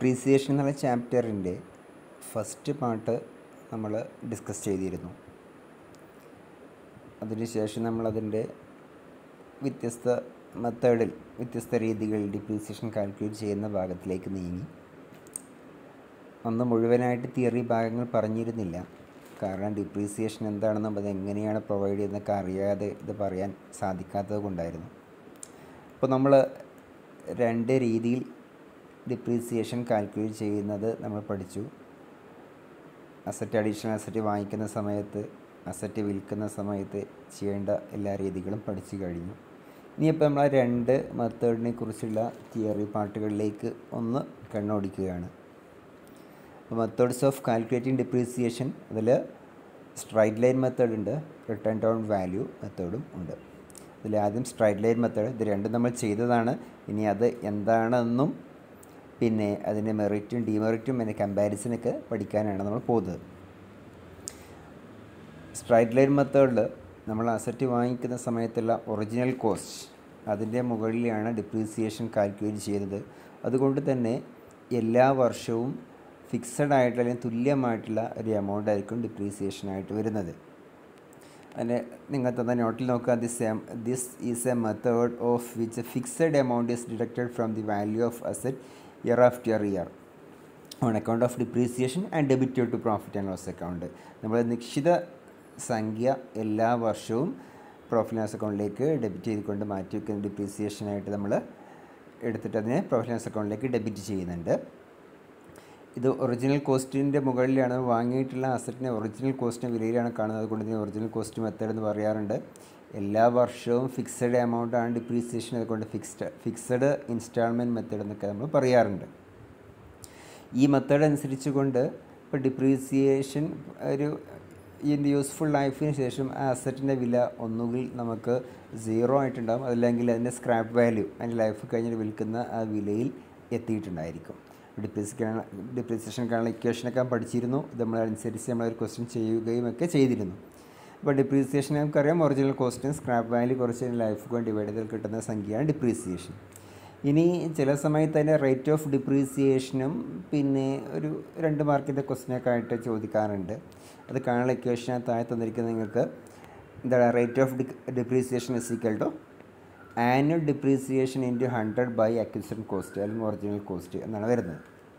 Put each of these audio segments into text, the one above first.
depreciation എന്നുള്ള ചാപ്റ്ററിൻ്റെ first part നമ്മൾ ഡിസ്കസ് ചെയ്തിരുന്നു അതിനുശേഷം നമ്മളതിൻ്റെ വ്യത്യസ്ത മെത്തേഡിൽ വ്യത്യസ്ത രീതികളിൽ ഡിപ്രീസിയേഷൻ കാൽക്കുലേറ്റ് ചെയ്യുന്ന ഭാഗത്തിലേക്ക് നീങ്ങി അന്ന് മുഴുവനായിട്ട് തിയറി ഭാഗങ്ങൾ പറഞ്ഞിരുന്നില്ല കാരണം ഡിപ്രീസിയേഷൻ എന്താണെന്നും അത് എങ്ങനെയാണ് പ്രൊവൈഡ് ചെയ്യുന്നതൊക്കെ അറിയാതെ ഇത് പറയാൻ സാധിക്കാത്തത് കൊണ്ടായിരുന്നു അപ്പോൾ നമ്മൾ രണ്ട് രീതിയിൽ ഡിപ്രീസിയേഷൻ കാൽക്കുലേറ്റ് ചെയ്യുന്നത് നമ്മൾ പഠിച്ചു അസറ്റ് അഡീഷണൽ അസറ്റ് വാങ്ങിക്കുന്ന സമയത്ത് അസറ്റ് വിൽക്കുന്ന സമയത്ത് ചെയ്യേണ്ട എല്ലാ രീതികളും പഠിച്ചു കഴിഞ്ഞു ഇനിയിപ്പോൾ നമ്മൾ ആ രണ്ട് മെത്തേഡിനെ കുറിച്ചുള്ള തിയറി പാർട്ടുകളിലേക്ക് ഒന്ന് കണ്ണോടിക്കുകയാണ് അപ്പോൾ മെത്തേഡ്സ് ഓഫ് കാൽക്കുലേറ്റിംഗ് ഡിപ്രീസിയേഷൻ അതിൽ സ്ട്രൈറ്റ് ലൈൻ മെത്തേഡ് ഉണ്ട് റിട്ടേൺ ഡൗൺ വാല്യൂ മെത്തേഡും ഉണ്ട് ഇതിൽ ആദ്യം സ്ട്രൈറ്റ് ലൈൻ മെത്തേഡ് ഇത് രണ്ടും നമ്മൾ ചെയ്തതാണ് ഇനി അത് എന്താണെന്നും പിന്നെ അതിൻ്റെ മെറിറ്റും ഡിമെറിറ്റും അതിൻ്റെ കമ്പാരിസനൊക്കെ പഠിക്കാനാണ് നമ്മൾ പോകുന്നത് സ്ട്രൈറ്റ് ലൈൻ മെത്തേഡിൽ നമ്മൾ അസറ്റ് വാങ്ങിക്കുന്ന സമയത്തുള്ള ഒറിജിനൽ കോസ്റ്റ് അതിൻ്റെ മുകളിലാണ് ഡിപ്രീസിയേഷൻ കാൽക്കുലേറ്റ് ചെയ്യുന്നത് അതുകൊണ്ട് തന്നെ എല്ലാ വർഷവും ഫിക്സഡ് ആയിട്ടുള്ള അല്ലെങ്കിൽ തുല്യമായിട്ടുള്ള ഒരു എമൗണ്ട് ആയിരിക്കും ഡിപ്രീസിയേഷൻ ആയിട്ട് വരുന്നത് അതിന് നിങ്ങൾ തന്ന നോട്ടിൽ നോക്കുക this this is a method of which a fixed amount is deducted from the value of asset year after year on account of depreciation and debit to profit and loss account നമ്മൾ നിശ്ചിത സംഖ്യ എല്ലാ വർഷവും profit loss അക്കൗണ്ടിലേക്ക് debit ചെയ്തുകൊണ്ട് മാറ്റി വയ്ക്കുന്ന ഡിപ്രീസിയേഷനായിട്ട് നമ്മൾ എടുത്തിട്ട് അതിനെ പ്രോഫിറ്റ് ലോസ് അക്കൗണ്ടിലേക്ക് ഡെബിറ്റ് ചെയ്യുന്നുണ്ട് ഇത് ഒറിജിനൽ കോസ്റ്റിൻ്റെ മുകളിലാണ് വാങ്ങിയിട്ടുള്ള അസറ്റിനെ ഒറിജിനൽ കോസ്റ്റിൻ്റെ വിലയിലാണ് കാണുന്നത് അതുകൊണ്ട് ഇതിന് ഒറിജിനൽ കോസ്റ്റ് മെത്തേഡ് എന്ന് പറയാറുണ്ട് എല്ലാ വർഷവും ഫിക്സഡ് എമൗണ്ട് ആണ് ഡിപ്രീസിയേഷൻ അതുകൊണ്ട് ഫിക്സ്ഡ് ഫിക്സഡ് ഇൻസ്റ്റാൾമെൻറ്റ് മെത്തേഡ് എന്നൊക്കെ നമ്മൾ പറയാറുണ്ട് ഈ മെത്തേഡ് അനുസരിച്ച് കൊണ്ട് ഇപ്പോൾ ഡിപ്രീസിയേഷൻ ഒരു ഇതിൻ്റെ യൂസ്ഫുൾ ലൈഫിന് ശേഷം ആ അസറ്റിൻ്റെ വില ഒന്നുകിൽ നമുക്ക് സീറോ ആയിട്ടുണ്ടാകും അതല്ലെങ്കിൽ അതിൻ്റെ സ്ക്രാപ്പ് വാല്യൂ അതിൻ്റെ ലൈഫ് കഴിഞ്ഞിട്ട് വിൽക്കുന്ന ആ വിലയിൽ എത്തിയിട്ടുണ്ടായിരിക്കും ഡിപ്രീസിക്കാൻ ഡിപ്രീസിയേഷൻ കാണുന്ന ഇക്വേഷനൊക്കെ പഠിച്ചിരുന്നു ഇത് നമ്മളനുസരിച്ച് നമ്മളൊരു ക്വസ്റ്റ്യൻ ചെയ്യുകയും ഒക്കെ ചെയ്തിരുന്നു അപ്പോൾ ഡിപ്രീസിയേഷൻ നമുക്കറിയാം ഒറിജിനൽ കോസ്റ്റും സ്ക്രാപ്പ് വാല്യൂ കുറച്ച് ലൈഫ് കൊണ്ട് ഡിവൈഡ് ചെയ്താൽ കിട്ടുന്ന സംഖ്യയാണ് ഡിപ്രീസിയേഷൻ ഇനി ചില സമയത്ത് അതിൻ്റെ റേറ്റ് ഓഫ് ഡിപ്രീസിയേഷനും പിന്നെ ഒരു രണ്ട് മാർക്കിൻ്റെ ക്വസ്റ്റിനൊക്കെ ആയിട്ട് ചോദിക്കാറുണ്ട് അത് കാണാനുള്ള ഇക്വേഷൻ താഴെ തന്നിരിക്കുന്നത് നിങ്ങൾക്ക് എന്താണ് rate of D depreciation is equal to annual depreciation into hundred by acquisition cost അല്ലെങ്കിൽ ഒറിജിനൽ കോസ്റ്റ് എന്നാണ് വരുന്നത്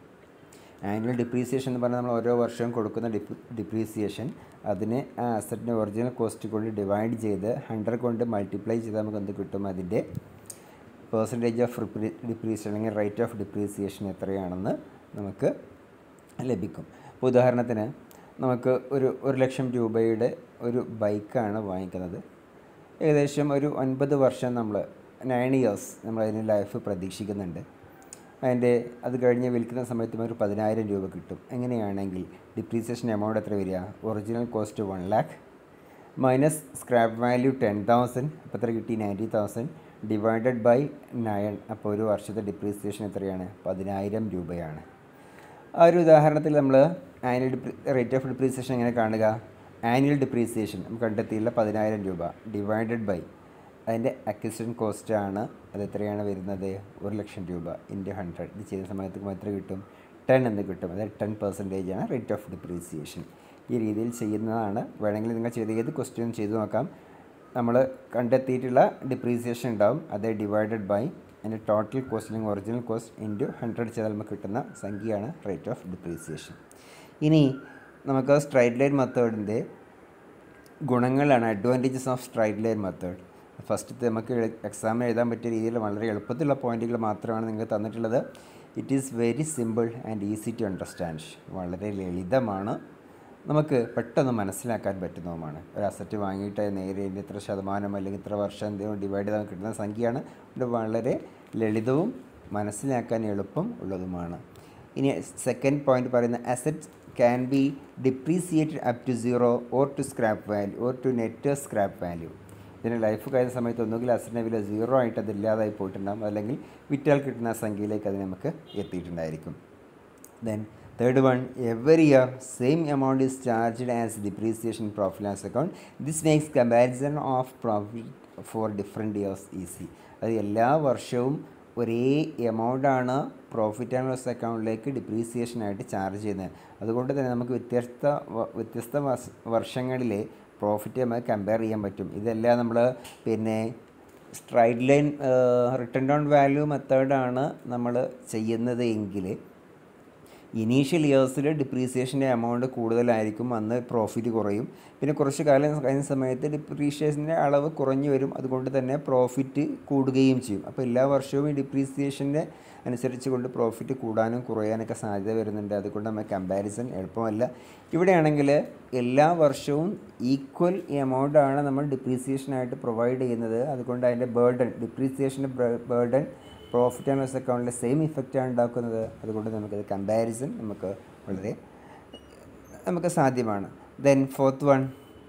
ആനുവൽ ഡിപ്രീസിയേഷൻ എന്ന് പറഞ്ഞാൽ നമ്മൾ ഓരോ വർഷവും കൊടുക്കുന്ന ഡിപ് ഡിപ്രീസിയേഷൻ അതിനെ ആ അസറ്റിൻ്റെ ഒറിജിനൽ കോസ്റ്റ് കൊണ്ട് ഡിവൈഡ് ചെയ്ത് ഹൺഡ്രഡ് കൊണ്ട് മൾട്ടിപ്ലൈ ചെയ്താൽ നമുക്ക് എന്ത് കിട്ടും അതിൻ്റെ പേഴ്സൻറ്റേജ് ഓഫ് ഡിപ്രീസിയേഷൻ അല്ലെങ്കിൽ റേറ്റ് ഓഫ് ഡിപ്രീസിയേഷൻ എത്രയാണെന്ന് നമുക്ക് ലഭിക്കും ഇപ്പോൾ ഉദാഹരണത്തിന് നമുക്ക് ഒരു ഒരു ലക്ഷം രൂപയുടെ ഒരു ബൈക്കാണ് വാങ്ങിക്കുന്നത് ഏകദേശം ഒരു ഒൻപത് വർഷം നമ്മൾ നയൻ ഇയേഴ്സ് നമ്മൾ അതിന് ലൈഫ് പ്രതീക്ഷിക്കുന്നുണ്ട് അതിൻ്റെ അത് കഴിഞ്ഞ് വിൽക്കുന്ന സമയത്ത് ഒരു പതിനായിരം രൂപ കിട്ടും എങ്ങനെയാണെങ്കിൽ ഡിപ്രീസിയേഷൻ എമൗണ്ട് എത്ര വരിക original cost one lakh minus scrap value ten thousand അപ്പോൾ എത്ര കിട്ടി ninety thousand divided by nine അപ്പോൾ ഒരു വർഷത്തെ ഡിപ്രീസിയേഷൻ എത്രയാണ് പതിനായിരം രൂപയാണ് ആ ഒരു ഉദാഹരണത്തിൽ നമ്മൾ annual depre rate of depreciation എങ്ങനെ കാണുക ആനുവൽ ഡിപ്രീസിയേഷൻ നമുക്ക് കണ്ടെത്തിയുള്ള പതിനായിരം രൂപ ഡിവൈഡഡ് ബൈ അതിൻ്റെ അക്വിസിഷൻ കോസ്റ്റാണ് അത് എത്രയാണ് വരുന്നത് ഒരു ലക്ഷം രൂപ ഇൻറ്റു ഹൺഡ്രഡ് ഇത് ചെയ്യുന്ന സമയത്ത് എത്ര കിട്ടും ടെൻ എന്ന് കിട്ടും അതായത് ടെൻ പെർസെൻറ്റേജ് ആണ് റേറ്റ് ഓഫ് ഡിപ്രീസിയേഷൻ ഈ രീതിയിൽ ചെയ്യുന്നതാണ് വേണമെങ്കിൽ നിങ്ങൾ ചെയ്ത് ഏത് ക്വസ്റ്റ്യൻ ചെയ്തു നോക്കാം നമ്മൾ കണ്ടെത്തിയിട്ടുള്ള ഡിപ്രീസിയേഷൻ ഉണ്ടാവും അത് ഡിവൈഡഡ് ബൈ അതിൻ്റെ ടോട്ടൽ കോസ്റ്റ് അല്ലെങ്കിൽ ഒറിജിനൽ കോസ്റ്റ് ഇൻറ്റു ഹൺഡ്രഡ് ചെയ്താൽ നമുക്ക് കിട്ടുന്ന സംഖ്യയാണ് റേറ്റ് ഓഫ് ഡിപ്രീസിയേഷൻ ഇനി നമുക്ക് സ്ട്രൈറ്റ് ലൈൻ മെത്തേഡിൻ്റെ ഗുണങ്ങളാണ് advantages of straight line method ഫസ്റ്റത്തെ നമുക്ക് എക്സാമിന് എഴുതാൻ പറ്റിയ രീതിയിൽ വളരെ എളുപ്പത്തിലുള്ള പോയിന്റുകൾ മാത്രമാണ് നിങ്ങൾക്ക് തന്നിട്ടുള്ളത് it is very simple and easy to understand വളരെ ലളിതമാണ് നമുക്ക് പെട്ടെന്ന് മനസ്സിലാക്കാൻ പറ്റുന്നതുമാണ് ഒരു അസറ്റ് വാങ്ങിയിട്ട് നേരെ ഇത്ര ശതമാനം അല്ലെങ്കിൽ ഇത്ര വർഷം എന്തെങ്കിലും ഡിവൈഡ് ചെയ്താൽ കിട്ടുന്ന സംഖ്യയാണ് ഇത് വളരെ ലളിതവും മനസ്സിലാക്കാൻ എളുപ്പം ഉള്ളതുമാണ് ഇനി സെക്കൻഡ് പോയിന്റ് പറയുന്ന asset can be depreciated up to zero or to scrap value or to net scrap value ഇതിന് ലൈഫ് കഴിഞ്ഞ സമയത്ത് ഒന്നുകിൽ അസറ്റിൻ്റെ വില സീറോ ആയിട്ട് അത് ഇല്ലാതായി പോയിട്ടുണ്ടാകും അല്ലെങ്കിൽ വിറ്റാൽ കിട്ടുന്ന സംഖ്യയിലേക്ക് അത് നമുക്ക് എത്തിയിട്ടുണ്ടായിരിക്കും then third one every year same amount is charged as depreciation profit and account this makes comparison of profit for different years easy അത് എല്ലാ വർഷവും ഒരേ എമൗണ്ടാണ് പ്രോഫിറ്റ് ആൻഡ് ലോസ് അക്കൗണ്ടിലേക്ക് ഡിപ്രീസിയേഷനായിട്ട് ചാർജ് ചെയ്യുന്നത് അതുകൊണ്ട് തന്നെ നമുക്ക് വ്യത്യസ്ത വ- വ്യത്യസ്ത വർഷ വർഷങ്ങളിൽ പ്രോഫിറ്റ് നമുക്ക് കമ്പയർ ചെയ്യാൻ പറ്റും ഇതെല്ലാം നമ്മൾ പിന്നെ straight line written down value മെത്തേഡാണ് നമ്മൾ ചെയ്യുന്നത് എങ്കിൽ ഇനീഷ്യൽ ഇയേഴ്സിൽ ഡിപ്രീസിയേഷൻ്റെ എമൗണ്ട് കൂടുതലായിരിക്കും അന്ന് പ്രോഫിറ്റ് കുറയും പിന്നെ കുറച്ച് കാലം കഴിഞ്ഞ സമയത്ത് ഡിപ്രീഷിയേഷൻ്റെ അളവ് കുറഞ്ഞു വരും അതുകൊണ്ട് തന്നെ പ്രോഫിറ്റ് കൂടുകയും ചെയ്യും അപ്പോൾ എല്ലാ വർഷവും ഈ ഡിപ്രീസിയേഷൻ്റെ അനുസരിച്ച് കൊണ്ട് പ്രോഫിറ്റ് കൂടാനും കുറയാനൊക്കെ സാധ്യത വരുന്നുണ്ട് അതുകൊണ്ട് നമുക്ക് കമ്പാരിസൺ എളുപ്പമല്ല ഇവിടെയാണെങ്കിൽ എല്ലാ വർഷവും ഈക്വൽ എമൗണ്ടാണ് നമ്മൾ ഡിപ്രീസിയേഷനായിട്ട് പ്രൊവൈഡ് ചെയ്യുന്നത് അതുകൊണ്ട് അതിൻ്റെ ബേർഡൻ ഡിപ്രീസിയേഷൻ്റെ ബേർഡൻ പ്രോഫിറ്റ് ആൻഡ് ലോസ് അക്കൗണ്ടിലെ സെയിം ഇഫക്റ്റാണ് ഉണ്ടാക്കുന്നത് അതുകൊണ്ട് നമുക്കത് കമ്പാരിസൺ നമുക്ക് വളരെ നമുക്ക് സാധ്യമാണ് then fourth one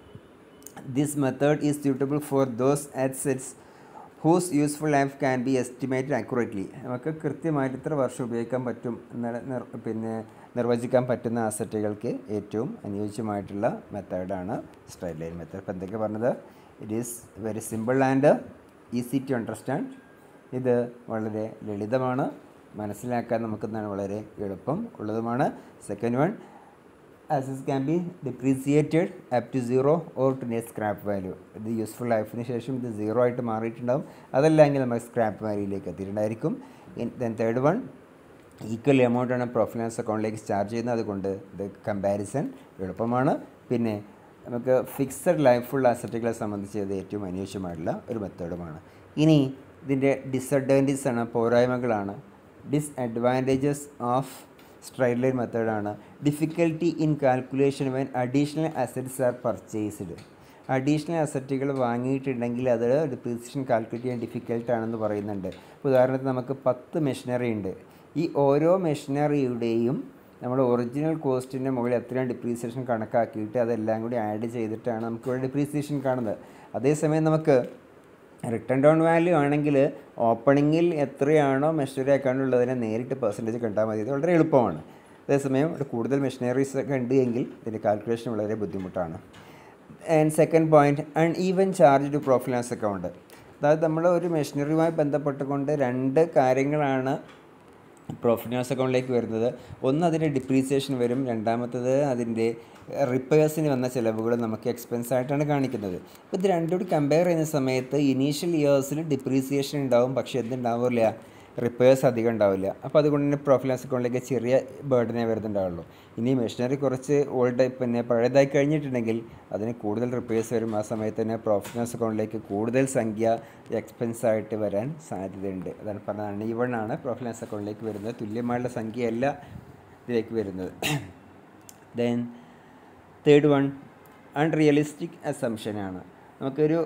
this method is suitable for those assets whose useful life can be estimated accurately നമുക്ക് കൃത്യമായിട്ട് ഇത്ര വർഷം ഉപയോഗിക്കാൻ പറ്റും എന്ന് നിർ- പിന്നെ നിർവചിക്കാൻ പറ്റുന്ന അസറ്റുകൾക്ക് ഏറ്റവും അനുയോജ്യമായിട്ടുള്ള മെത്തേഡാണ് സ്ട്രൈറ്റ് ലൈൻ മെത്തേഡ് ഇപ്പം എന്തൊക്കെ പറഞ്ഞത് it is very simple and easy to understand ഇത് വളരെ ലളിതമാണ് മനസ്സിലാക്കാൻ നമുക്ക് എന്താണ് വളരെ എളുപ്പം ഉള്ളതുമാണ് second one assets can be depreciated up to zero or to near scrap value ഇത് യൂസ്ഫുൾ ലൈഫിന് ശേഷം ഇത് സീറോ ആയിട്ട് മാറിയിട്ടുണ്ടാവും അതല്ലെങ്കിൽ നമ്മൾ സ്ക്രാപ്പ് വാല്യൂയിലേക്ക് എത്തിയിട്ടുണ്ടായിരിക്കും ദെൻ തേർഡ് വൺ ഈക്വൽ എമൗണ്ടാണ് പ്രോഫിറ്റ് ആൻഡ് അക്കൗണ്ടിലേക്ക് ചാർജ് ചെയ്യുന്നത് അതുകൊണ്ട് ഇത് കമ്പാരിസൺ എളുപ്പമാണ് പിന്നെ നമുക്ക് ഫിക്സഡ് ലൈഫുള്ള അസറ്റുകളെ സംബന്ധിച്ച് ഇത് ഏറ്റവും അനുയോജ്യമായിട്ടുള്ള ഒരു മെത്തേഡുമാണ് ഇനി ഇതിൻ്റെ ഡിസഡ്വാൻറ്റേജസ് ആണ് പോരായ്മകളാണ് ഡിസ്അഡ്വാൻറ്റേജസ് ഓഫ് സ്ട്രൈറ്റ് ലൈൻ മെത്തേഡാണ് difficulty in calculation when additional assets are purchased additional അസറ്റുകൾ വാങ്ങിയിട്ടുണ്ടെങ്കിൽ അത് ഡിപ്രീസിയേഷൻ കാൽക്കുലേറ്റ് ചെയ്യാൻ ഡിഫിക്കൽട്ട് ആണെന്ന് പറയുന്നുണ്ട് ഇപ്പോൾ ഉദാഹരണത്തിന് നമുക്ക് പത്ത് മെഷീനറി ഉണ്ട് ഈ ഓരോ മെഷീനറിയുടെയും നമ്മൾ ഒറിജിനൽ കോസ്റ്റിൻ്റെ മുകളിൽ എത്രയാണ് ഡിപ്രീസിയേഷൻ കണക്കാക്കിയിട്ട് അതെല്ലാം കൂടി ആഡ് ചെയ്തിട്ടാണ് നമുക്ക് ഇവിടെ ഡിപ്രീസിയേഷൻ കാണുന്നത് അതേസമയം നമുക്ക് റിട്ടേൺ ഡൗൺ വാല്യൂ ആണെങ്കിൽ ഓപ്പണിങ്ങിൽ എത്രയാണോ മെഷീനറി അക്കൗണ്ട് ഉള്ളതിനെ നേരിട്ട് പെർസെൻറ്റേജ് കണ്ടാൽ മതി ഇത് വളരെ എളുപ്പമാണ് അതേസമയം ഇവിടെ കൂടുതൽ മെഷീനറീസ് ഒക്കെ ഉണ്ട് എങ്കിൽ ഇതിൻ്റെ കാൽക്കുലേഷൻ വളരെ ബുദ്ധിമുട്ടാണ് and second point uneven charge to profit and loss account അതായത് നമ്മൾ ഒരു മെഷീനറിയുമായി ബന്ധപ്പെട്ടുകൊണ്ട് രണ്ട് കാര്യങ്ങളാണ് പ്രോഫിറ്റ് ലോസ് അക്കൗണ്ടിലേക്ക് വരുന്നത് ഒന്ന് അതിൻ്റെ ഡിപ്രീസിയേഷൻ വരും രണ്ടാമത്തത് അതിൻ്റെ റിപ്പയേഴ്സിന് വന്ന ചിലവുകൾ നമുക്ക് എക്സ്പെൻസ് ആയിട്ടാണ് കാണിക്കുന്നത് അപ്പോൾ ഇത് രണ്ടും കൂടി കമ്പയർ ചെയ്യുന്ന സമയത്ത് ഇനീഷ്യൽ ഇയേഴ്സിൽ ഡിപ്രീസിയേഷൻ ഉണ്ടാവും പക്ഷേ എന്തുണ്ടാവില്ല റിപ്പയേഴ്സ് അധികം ഉണ്ടാവില്ല അപ്പോൾ അതുകൊണ്ട് തന്നെ പ്രോഫിറ്റ് ലോസ് അക്കൗണ്ടിലേക്ക് ചെറിയ ബേർഡനെ വരുന്നുണ്ടാവുള്ളൂ ഇനി മെഷീനറി കുറച്ച് ഓൾഡ് പിന്നെ പഴയതായി കഴിഞ്ഞിട്ടുണ്ടെങ്കിൽ അതിന് കൂടുതൽ റിപ്പയേഴ്സ് വരും ആ സമയത്ത് തന്നെ പ്രോഫിറ്റ് ലോസ് അക്കൗണ്ടിലേക്ക് കൂടുതൽ സംഖ്യ എക്സ്പെൻസ് ആയിട്ട് വരാൻ സാധ്യതയുണ്ട് അതാണ് പറഞ്ഞതാണ് ഈവൺ ആണ് പ്രോഫിറ്റ് ലോസ് അക്കൗണ്ടിലേക്ക് വരുന്നത് തുല്യമായുള്ള സംഖ്യയല്ല ഇതിലേക്ക് വരുന്നത് ദെൻ തേർഡ് വൺ അൺറിയലിസ്റ്റിക് അസംഷനാണ് നമുക്കൊരു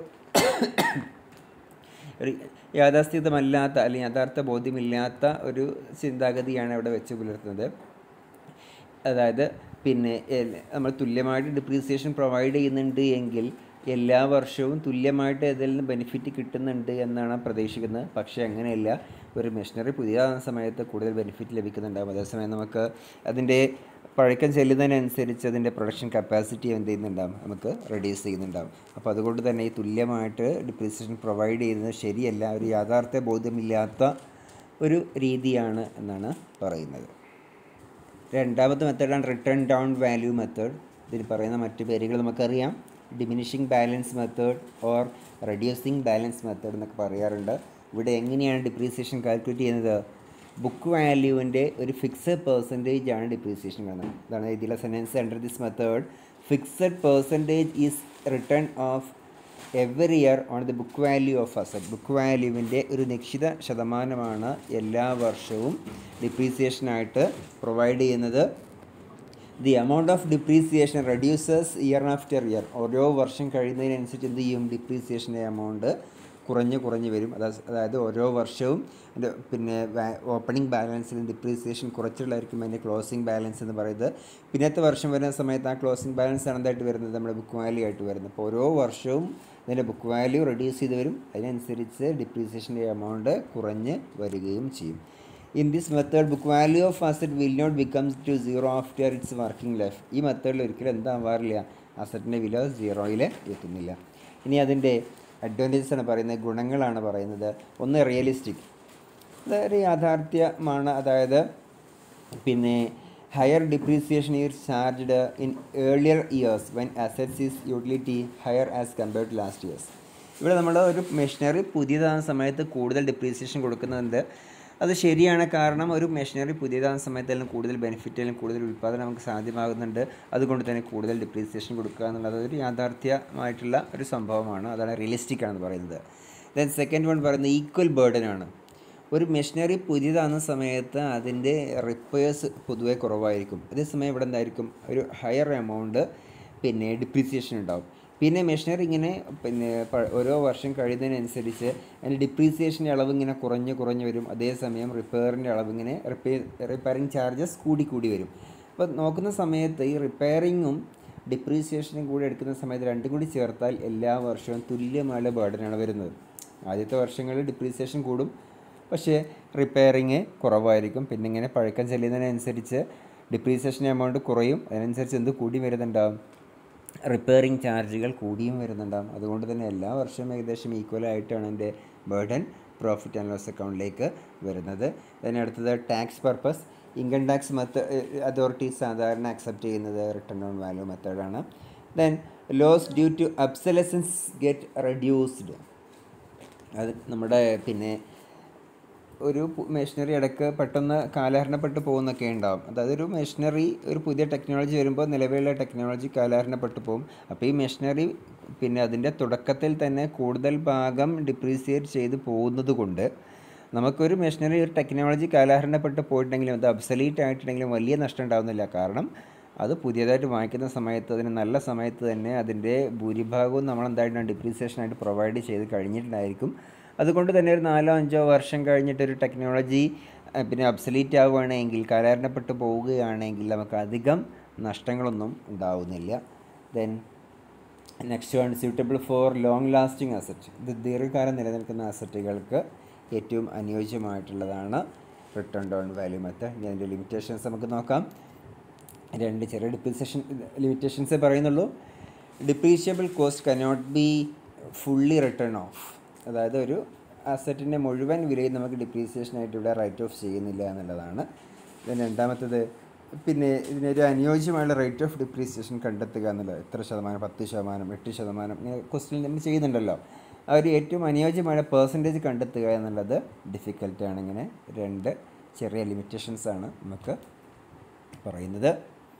ഒരു യാഥാസ്ഥിതമല്ലാത്ത അല്ലെങ്കിൽ യഥാർത്ഥ ബോധ്യമില്ലാത്ത ഒരു ചിന്താഗതിയാണ് അവിടെ വെച്ച് പുലർത്തുന്നത് അതായത് പിന്നെ എൽ- നമ്മൾ തുല്യമായിട്ട് ഡിപ്രീസിയേഷൻ പ്രൊവൈഡ് ചെയ്യുന്നുണ്ട് എങ്കിൽ എല്ലാ വർഷവും തുല്യമായിട്ട് ഇതിൽ നിന്ന് ബെനിഫിറ്റ് കിട്ടുന്നുണ്ട് എന്നാണ് പ്രതീക്ഷിക്കുന്നത് പക്ഷേ അങ്ങനെയല്ല ഒരു മെഷീനറി പുതിയതാകുന്ന സമയത്ത് കൂടുതൽ ബെനിഫിറ്റ് ലഭിക്കുന്നുണ്ടാകും അതേസമയം നമുക്ക് അതിൻ്റെ പഴക്കം ചെല്ലുന്നതിനനുസരിച്ച് അതിൻ്റെ പ്രൊഡക്ഷൻ കപ്പാസിറ്റി എന്ത് ചെയ്യുന്നുണ്ടാകും നമുക്ക് റെഡ്യൂസ് ചെയ്യുന്നുണ്ടാകും അപ്പോൾ അതുകൊണ്ട് തന്നെ ഈ തുല്യമായിട്ട് ഡിപ്രീസിയേഷൻ പ്രൊവൈഡ് ചെയ്യുന്നത് ശരിയല്ല ഒരു യാഥാർത്ഥ്യ ബോധ്യമില്ലാത്ത ഒരു രീതിയാണ് എന്നാണ് പറയുന്നത് രണ്ടാമത്തെ മെത്തേഡാണ് റിട്ടേൺ ഡൗൺ വാല്യൂ മെത്തേഡ് ഇതിന് പറയുന്ന മറ്റു പേരുകൾ നമുക്കറിയാം diminishing balance method or reducing balance method എന്നൊക്കെ പറയാറുണ്ട് ഇവിടെ എങ്ങനെയാണ് ഡിപ്രീസിയേഷൻ കാൽക്കുലേറ്റ് ചെയ്യുന്നത് ബുക്ക് വാല്യൂവിൻ്റെ ഒരു ഫിക്സഡ് പെർസെൻറ്റേജ് ആണ് ഡിപ്രീസിയേഷൻ കാണുന്നത് ഇതാണ് ഇതിലെ sentence under this method fixed percentage is written off every year on the book value of asset book വാല്യൂവിൻ്റെ ഒരു നിശ്ചിത ശതമാനമാണ് എല്ലാ വർഷവും ഡിപ്രീസിയേഷനായിട്ട് പ്രൊവൈഡ് ചെയ്യുന്നത് the amount of depreciation reduces year after year ഓരോ വർഷം കഴിയുന്നതിനനുസരിച്ച് എന്ത് ചെയ്യും ഡിപ്രീസിയേഷൻ്റെ എമൗണ്ട് കുറഞ്ഞ് കുറഞ്ഞ് വരും അതാ അതായത് ഓരോ വർഷവും ഇത് പിന്നെ ഓപ്പണിംഗ് ബാലൻസിൽ ഡിപ്രീസിയേഷൻ കുറച്ചുള്ളായിരിക്കും അതിൻ്റെ ക്ലോസിംഗ് ബാലൻസ് എന്ന് പറയുന്നത് പിന്നത്തെ വർഷം വരുന്ന സമയത്ത് ആ ക്ലോസിംഗ് ബാലൻസ് ആണ് എന്തായിട്ട് വരുന്നത് നമ്മുടെ ബുക്ക് വാല്യൂ ആയിട്ട് വരുന്നത് അപ്പോൾ ഓരോ വർഷവും ഇതിൻ്റെ ബുക്ക് വാല്യൂ റെഡ്യൂസ് ചെയ്ത് വരും അതിനനുസരിച്ച് ഡിപ്രീസിയേഷൻ്റെ എമൗണ്ട് കുറഞ്ഞ് വരികയും ചെയ്യും in this method book value of asset will not becomes to zero after its working life ഈ മെത്തേഡിൽ ഒരിക്കലും എന്താവാറില്ല അസറ്റിൻ്റെ വില സീറോയിൽ എത്തുന്നില്ല ഇനി അതിൻ്റെ അഡ്വാൻറ്റേജസ് ആണ് പറയുന്നത് ഗുണങ്ങളാണ് പറയുന്നത് ഒന്ന് റിയലിസ്റ്റിക് അതൊരു യാഥാർത്ഥ്യമാണ് അതായത് പിന്നെ higher depreciation is charged in earlier years when assets is utility higher as compared to last years ഇവിടെ നമ്മൾ ഒരു മെഷീനറി പുതിയതാകുന്ന സമയത്ത് കൂടുതൽ ഡിപ്രീസിയേഷൻ കൊടുക്കുന്നുണ്ട് അത് ശരിയാണ് കാരണം ഒരു മെഷീനറി പുതിയതാകുന്ന സമയത്ത് അല്ലെങ്കിൽ കൂടുതൽ ബെനിഫിറ്റ് അല്ലെങ്കിൽ കൂടുതൽ ഉൽപ്പാദനം നമുക്ക് സാധ്യമാകുന്നുണ്ട് അതുകൊണ്ട് തന്നെ കൂടുതൽ ഡിപ്രീസിയേഷൻ കൊടുക്കുക എന്നുള്ളത് ഒരു യാഥാർത്ഥ്യമായിട്ടുള്ള ഒരു സംഭവമാണ് അതാണ് റിയലിസ്റ്റിക് ആണെന്ന് പറയുന്നത് ദെൻ സെക്കൻഡ് വൺ പറയുന്നത് ഈക്വൽ ബേർഡൻ ആണ് ഒരു മെഷീനറി പുതിയതാകുന്ന സമയത്ത് അതിൻ്റെ റിപ്പയേഴ്സ് പൊതുവേ കുറവായിരിക്കും അതേസമയം ഇവിടെ എന്തായിരിക്കും ഒരു ഹയർ എമൗണ്ട് പിന്നെ ഡിപ്രീസിയേഷൻ ഉണ്ടാവും പിന്നെ മെഷീനറി ഇങ്ങനെ പിന്നെ പ- ഓരോ വർഷം കഴിയുന്നതിനനുസരിച്ച് അതിൻ്റെ ഡിപ്രീസിയേഷൻ്റെ അളവ് ഇങ്ങനെ കുറഞ്ഞ് കുറഞ്ഞ് വരും അതേസമയം റിപ്പയറിൻ്റെ അളവ് ഇങ്ങനെ റിപ്പയർ റിപ്പയറിങ് ചാർജസ് കൂടി കൂടി വരും അപ്പോൾ നോക്കുന്ന സമയത്ത് ഈ റിപ്പയറിങ്ങും ഡിപ്രീസിയേഷനും കൂടി എടുക്കുന്ന സമയത്ത് രണ്ടും കൂടി ചേർത്താൽ എല്ലാ വർഷവും തുല്യമായ ബേർഡനാണ് വരുന്നത് ആദ്യത്തെ വർഷങ്ങളിൽ ഡിപ്രീസിയേഷൻ കൂടും പക്ഷേ റിപ്പയറിങ് കുറവായിരിക്കും പിന്നെ ഇങ്ങനെ പഴക്കം ചെല്ലുന്നതിനനുസരിച്ച് ഡിപ്രീസിയേഷൻ എമൗണ്ട് കുറയും അതിനനുസരിച്ച് എന്ത് കൂടി വരുന്നുണ്ടാവും റിപ്പയറിങ് ചാർജുകൾ കൂടിയും വരുന്നുണ്ടാകും അതുകൊണ്ട് തന്നെ എല്ലാ വർഷവും ഏകദേശം ഈക്വൽ ആയിട്ടാണ് എൻ്റെ ബേർഡൻ പ്രോഫിറ്റ് ആൻഡ് ലോസ് അക്കൗണ്ടിലേക്ക് വരുന്നത് അതിനടുത്തത് ടാക്സ് പർപ്പസ് ഇൻകം ടാക്സ് മെത്ത അതോറിറ്റീസ് സാധാരണ അക്സെപ്റ്റ് ചെയ്യുന്നത് റിട്ടേൺ ഓൺ വാല്യൂ മെത്തേഡാണ് then loss due to obsolescence get reduced അത് നമ്മുടെ പിന്നെ ഒരു മെഷീനറി ഇടയ്ക്ക് പെട്ടെന്ന് കാലഹരണപ്പെട്ട് പോകുന്നൊക്കെ ഉണ്ടാവും അതായത് ഒരു മെഷീനറി ഒരു പുതിയ ടെക്നോളജി വരുമ്പോൾ നിലവിലുള്ള ടെക്നോളജി കാലഹരണപ്പെട്ട് പോകും അപ്പോൾ ഈ മെഷീനറി പിന്നെ അതിൻ്റെ തുടക്കത്തിൽ തന്നെ കൂടുതൽ ഭാഗം ഡിപ്രീസിയേറ്റ് ചെയ്ത് പോകുന്നത് കൊണ്ട് നമുക്കൊരു മെഷീനറി ഒരു ടെക്നോളജി കാലഹരണപ്പെട്ട് പോയിട്ടുണ്ടെങ്കിലും അത് അബ്സലീറ്റ് ആയിട്ടുണ്ടെങ്കിലും വലിയ നഷ്ടം ഉണ്ടാകുന്നില്ല കാരണം അത് പുതിയതായിട്ട് വാങ്ങിക്കുന്ന സമയത്ത് അതിന് നല്ല സമയത്ത് തന്നെ അതിൻ്റെ ഭൂരിഭാഗവും നമ്മൾ എന്തായിട്ടാണ് ഡിപ്രീസിയേഷനായിട്ട് പ്രൊവൈഡ് ചെയ്ത് കഴിഞ്ഞിട്ടുണ്ടായിരിക്കും അതുകൊണ്ട് തന്നെ ഒരു നാലോ അഞ്ചോ വർഷം കഴിഞ്ഞിട്ടൊരു ടെക്നോളജി അഹ് പിന്നെ അബ്സലീറ്റ് ആവുകയാണെങ്കിൽ കാലഹരണപ്പെട്ട് പോവുകയാണെങ്കിൽ നമുക്ക് അധികം നഷ്ടങ്ങളൊന്നും ഉണ്ടാവുന്നില്ല then next one suitable for long lasting asset ഇത് ദീർഘകാലം നിലനിൽക്കുന്ന അസറ്റുകൾക്ക് ഏറ്റവും അനുയോജ്യമായിട്ടുള്ളതാണ് റിട്ടേൺ ഡൗൺ വാല്യൂ മെത്തേഡ് ഇനി അതിൻ്റെ ലിമിറ്റേഷൻസ് നമുക്ക് നോക്കാം രണ്ട് ചെറിയ ഡിപ്രീസിയേഷൻ ലിമിറ്റേഷൻസേ പറയുന്നുള്ളൂ depreciable cost cannot be fully written off അതായത് ഒരു അസറ്റിൻ്റെ മുഴുവൻ വിലയും നമുക്ക് ഡിപ്രീസിയേഷനായിട്ട് ഇവിടെ റൈറ്റ് ഓഫ് ചെയ്യുന്നില്ല എന്നുള്ളതാണ് then രണ്ടാമത്തത് പിന്നെ ഇതിനൊരു അനുയോജ്യമായുള്ള റേറ്റ് ഓഫ് ഡിപ്രീസിയേഷൻ കണ്ടെത്തുക എന്നുള്ളത് എത്ര ശതമാനം പത്ത് ശതമാനം എട്ട് ശതമാനം ഇങ്ങനെ ക്വസ്റ്റ്യൻ നമ്മൾ ചെയ്യുന്നുണ്ടല്ലോ ആ ഒരു ഏറ്റവും അനുയോജ്യമായ പേഴ്സൻറ്റേജ് കണ്ടെത്തുക എന്നുള്ളത് ഡിഫിക്കൽട്ടാണ് ഇങ്ങനെ രണ്ട് ചെറിയ ലിമിറ്റേഷൻസ് ആണ് നമുക്ക് പറയുന്നത്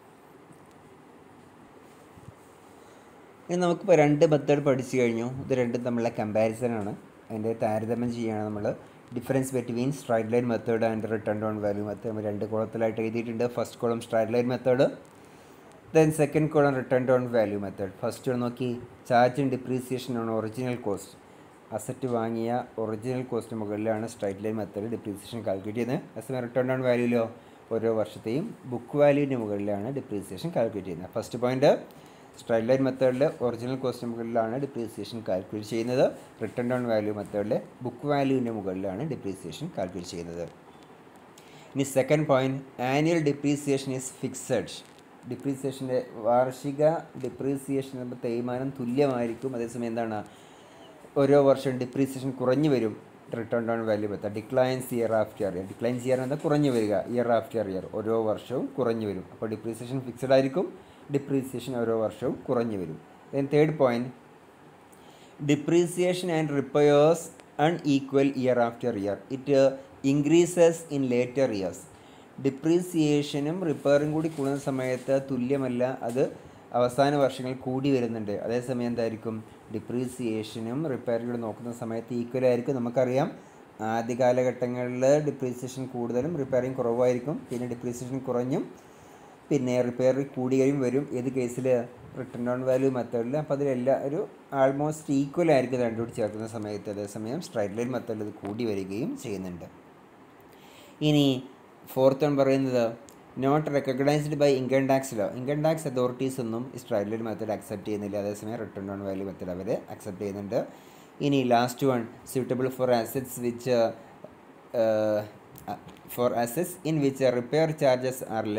ഇനി നമുക്കിപ്പോൾ രണ്ട് മെത്തേഡ് പഠിച്ചു കഴിഞ്ഞു ഇത് രണ്ടും തമ്മിലുള്ള കമ്പാരിസൺ ആണ് അതിൻ്റെ താരതമ്യം ചെയ്യുകയാണ് നമ്മൾ difference between straight line method and written down value method നമ്മൾ രണ്ട് കോളത്തിലായിട്ട് എഴുതിയിട്ടുണ്ട് first column straight line method then second column written down value method first നോക്കി ചാർജ് ആൻഡ് ഡിപ്രീസിയേഷൻ ആണ് ഒറിജിനൽ കോസ്റ്റ് അസറ്റ് വാങ്ങിയ ഒറിജിനൽ കോസ്റ്റ് മുകളിലാണ് straight line method depreciation calculate ചെയ്യുന്നത് അതേസമയം റിട്ടേൺ ഡൗൺ വാല്യൂലോ ഓരോ വർഷത്തെയും ബുക്ക് വാല്യൂവിൻ്റെ മുകളിലാണ് ഡിപ്രീസിയേഷൻ കാൽക്കുലേറ്റ് ചെയ്യുന്നത് ഫസ്റ്റ് പോയിന്റ് സ്ട്രൈറ്റ് ലൈൻ മെത്തേഡിൽ ഒറിജിനൽ കോസ്റ്റ് മുകളിലാണ് ഡിപ്രീസിയേഷൻ കാൽക്കുലേറ്റ് ചെയ്യുന്നത് റിട്ടേൺ ഡൗൺ വാല്യൂ മെത്തേഡിൽ ബുക്ക് വാല്യൂവിൻ്റെ മുകളിലാണ് ഡിപ്രീസിയേഷൻ കാൽക്കുലേറ്റ് ചെയ്യുന്നത് ഇനി second point annual depreciation is fixed ഡിപ്രീസിയേഷൻ്റെ വാർഷിക ഡിപ്രീസിയേഷൻ എന്ന തേയ്മാനം തുല്യമായിരിക്കും അതേസമയം എന്താണ് ഓരോ വർഷം ഡിപ്രീസിയേഷൻ കുറഞ്ഞു വരും written down value method declines year after year declines year എന്താ കുറഞ്ഞു വരിക ഇയർ ആഫ്റ്റർ ഇയർ ഓരോ വർഷവും കുറഞ്ഞു വരും അപ്പോൾ ഡിപ്രീസിയേഷൻ ഫിക്സഡ് ആയിരിക്കും ഡിപ്രീസിയേഷൻ ഓരോ വർഷവും കുറഞ്ഞു വരും then third point depreciation and repairs unequal year after year it increases in later years ഡിപ്രീസിയേഷനും റിപ്പയറും കൂടി കൂടുന്ന സമയത്ത് തുല്യമല്ല അത് അവസാന വർഷങ്ങളിൽ കൂടി വരുന്നുണ്ട് അതേസമയം എന്തായിരിക്കും ഡിപ്രീസിയേഷനും റിപ്പയറും കൂടി നോക്കുന്ന സമയത്ത് ഈക്വൽ ആയിരിക്കും നമുക്കറിയാം ആദ്യ കാലഘട്ടങ്ങളിൽ ഡിപ്രീസിയേഷൻ കൂടുതലും റിപ്പയറിങ് കുറവായിരിക്കും പിന്നെ ഡിപ്രീസിയേഷൻ കുറഞ്ഞും പിന്നെ റിപ്പയർ കൂടുകയും വരും ഏത് കേസിൽ റിട്ടേൺ ഡൗൺ വാല്യൂ മെത്തേഡിൽ അപ്പോൾ അതിലെല്ലാം ഒരു ആൾമോസ്റ്റ് ഈക്വൽ ആയിരിക്കും രണ്ടും കൂടി ചേർക്കുന്ന സമയത്ത് അതേസമയം സ്ട്രൈറ്റ് ലൈൻ മെത്തേഡിൽ ഇത് കൂടി വരികയും ചെയ്യുന്നുണ്ട് ഇനി ഫോർത്ത് വൺ പറയുന്നത് not recognised by income tax law income tax authorities ഒന്നും ഈ സ്ട്രൈറ്റ് ലൈൻ മെത്തേഡ് അക്സെപ്റ്റ് ചെയ്യുന്നില്ല അതേസമയം റിട്ടേൺ ഡൗൺ വാല്യൂ മെത്തേഡ് അവർ അക്സെപ്റ്റ് ചെയ്യുന്നുണ്ട് ഇനി last one suitable for assets which for assets in which repair charges are less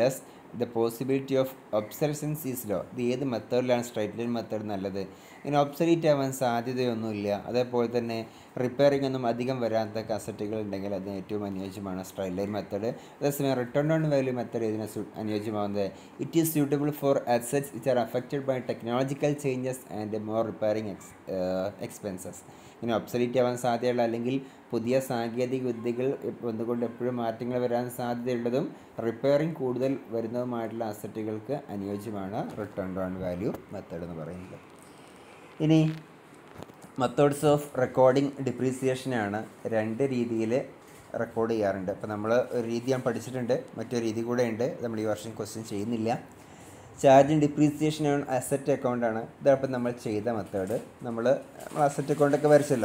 the possibility of obsolescence is low ഇത് ഏത് മെത്തേഡിലാണ് straight line method നല്ലത് ഇങ്ങനെ obsolete ആവാൻ സാധ്യതയൊന്നുമില്ല അതേപോലെ തന്നെ റിപ്പയറിംഗ് ഒന്നും അധികം വരാത്ത കസറ്റുകൾ ഉണ്ടെങ്കിൽ അതിന് ഏറ്റവും അനുയോജ്യമാണ് സ്ട്രൈറ്റ് ലൈൻ മെത്തേഡ് അതേസമയം റിട്ടേൺ ഓൺ വാല്യൂ മെത്തേഡ് ഇതിന് സു- അനുയോജ്യമാവുന്നത് it is suitable for assets which are affected by technological changes and more repairing എക്സ് എക്സ്പെൻസസ് ഇങ്ങനെ ഒബ്സലീറ്റ് ആവാൻ സാധ്യതയുള്ള അല്ലെങ്കിൽ പുതിയ സാങ്കേതിക വിദ്യകൾ വന്നുകൊണ്ട് എപ്പോഴും മാറ്റങ്ങൾ വരാൻ സാധ്യതയുള്ളതും റിപ്പയറിംഗ് കൂടുതൽ വരുന്നതുമായിട്ടുള്ള അസറ്റുകൾക്ക് അനുയോജ്യമാണ് റിട്ടേൺ ഓൺ വാല്യൂ മെത്തേഡ് എന്ന് പറയുന്നത് ഇനി മെത്തേഡ്സ് ഓഫ് റെക്കോർഡിംഗ് ഡിപ്രീസിയേഷനാണ് രണ്ട് രീതിയിൽ റെക്കോർഡ് ചെയ്യാറുണ്ട് അപ്പോൾ നമ്മൾ ഒരു രീതി ഞാൻ പഠിച്ചിട്ടുണ്ട് മറ്റൊരു രീതി കൂടെ ഉണ്ട് നമ്മൾ ഈ വർഷം ക്വസ്റ്റ്യൻ ചെയ്യുന്നില്ല ചാർജ് ഡിപ്രീസിയേഷൻ ഓൺ അസറ്റ് അക്കൗണ്ടാണ് ഇതപ്പം നമ്മൾ ചെയ്ത മെത്തേഡ് നമ്മൾ നമ്മൾ അസറ്റ് അക്കൗണ്ടൊക്കെ വരച്ചല്ലോ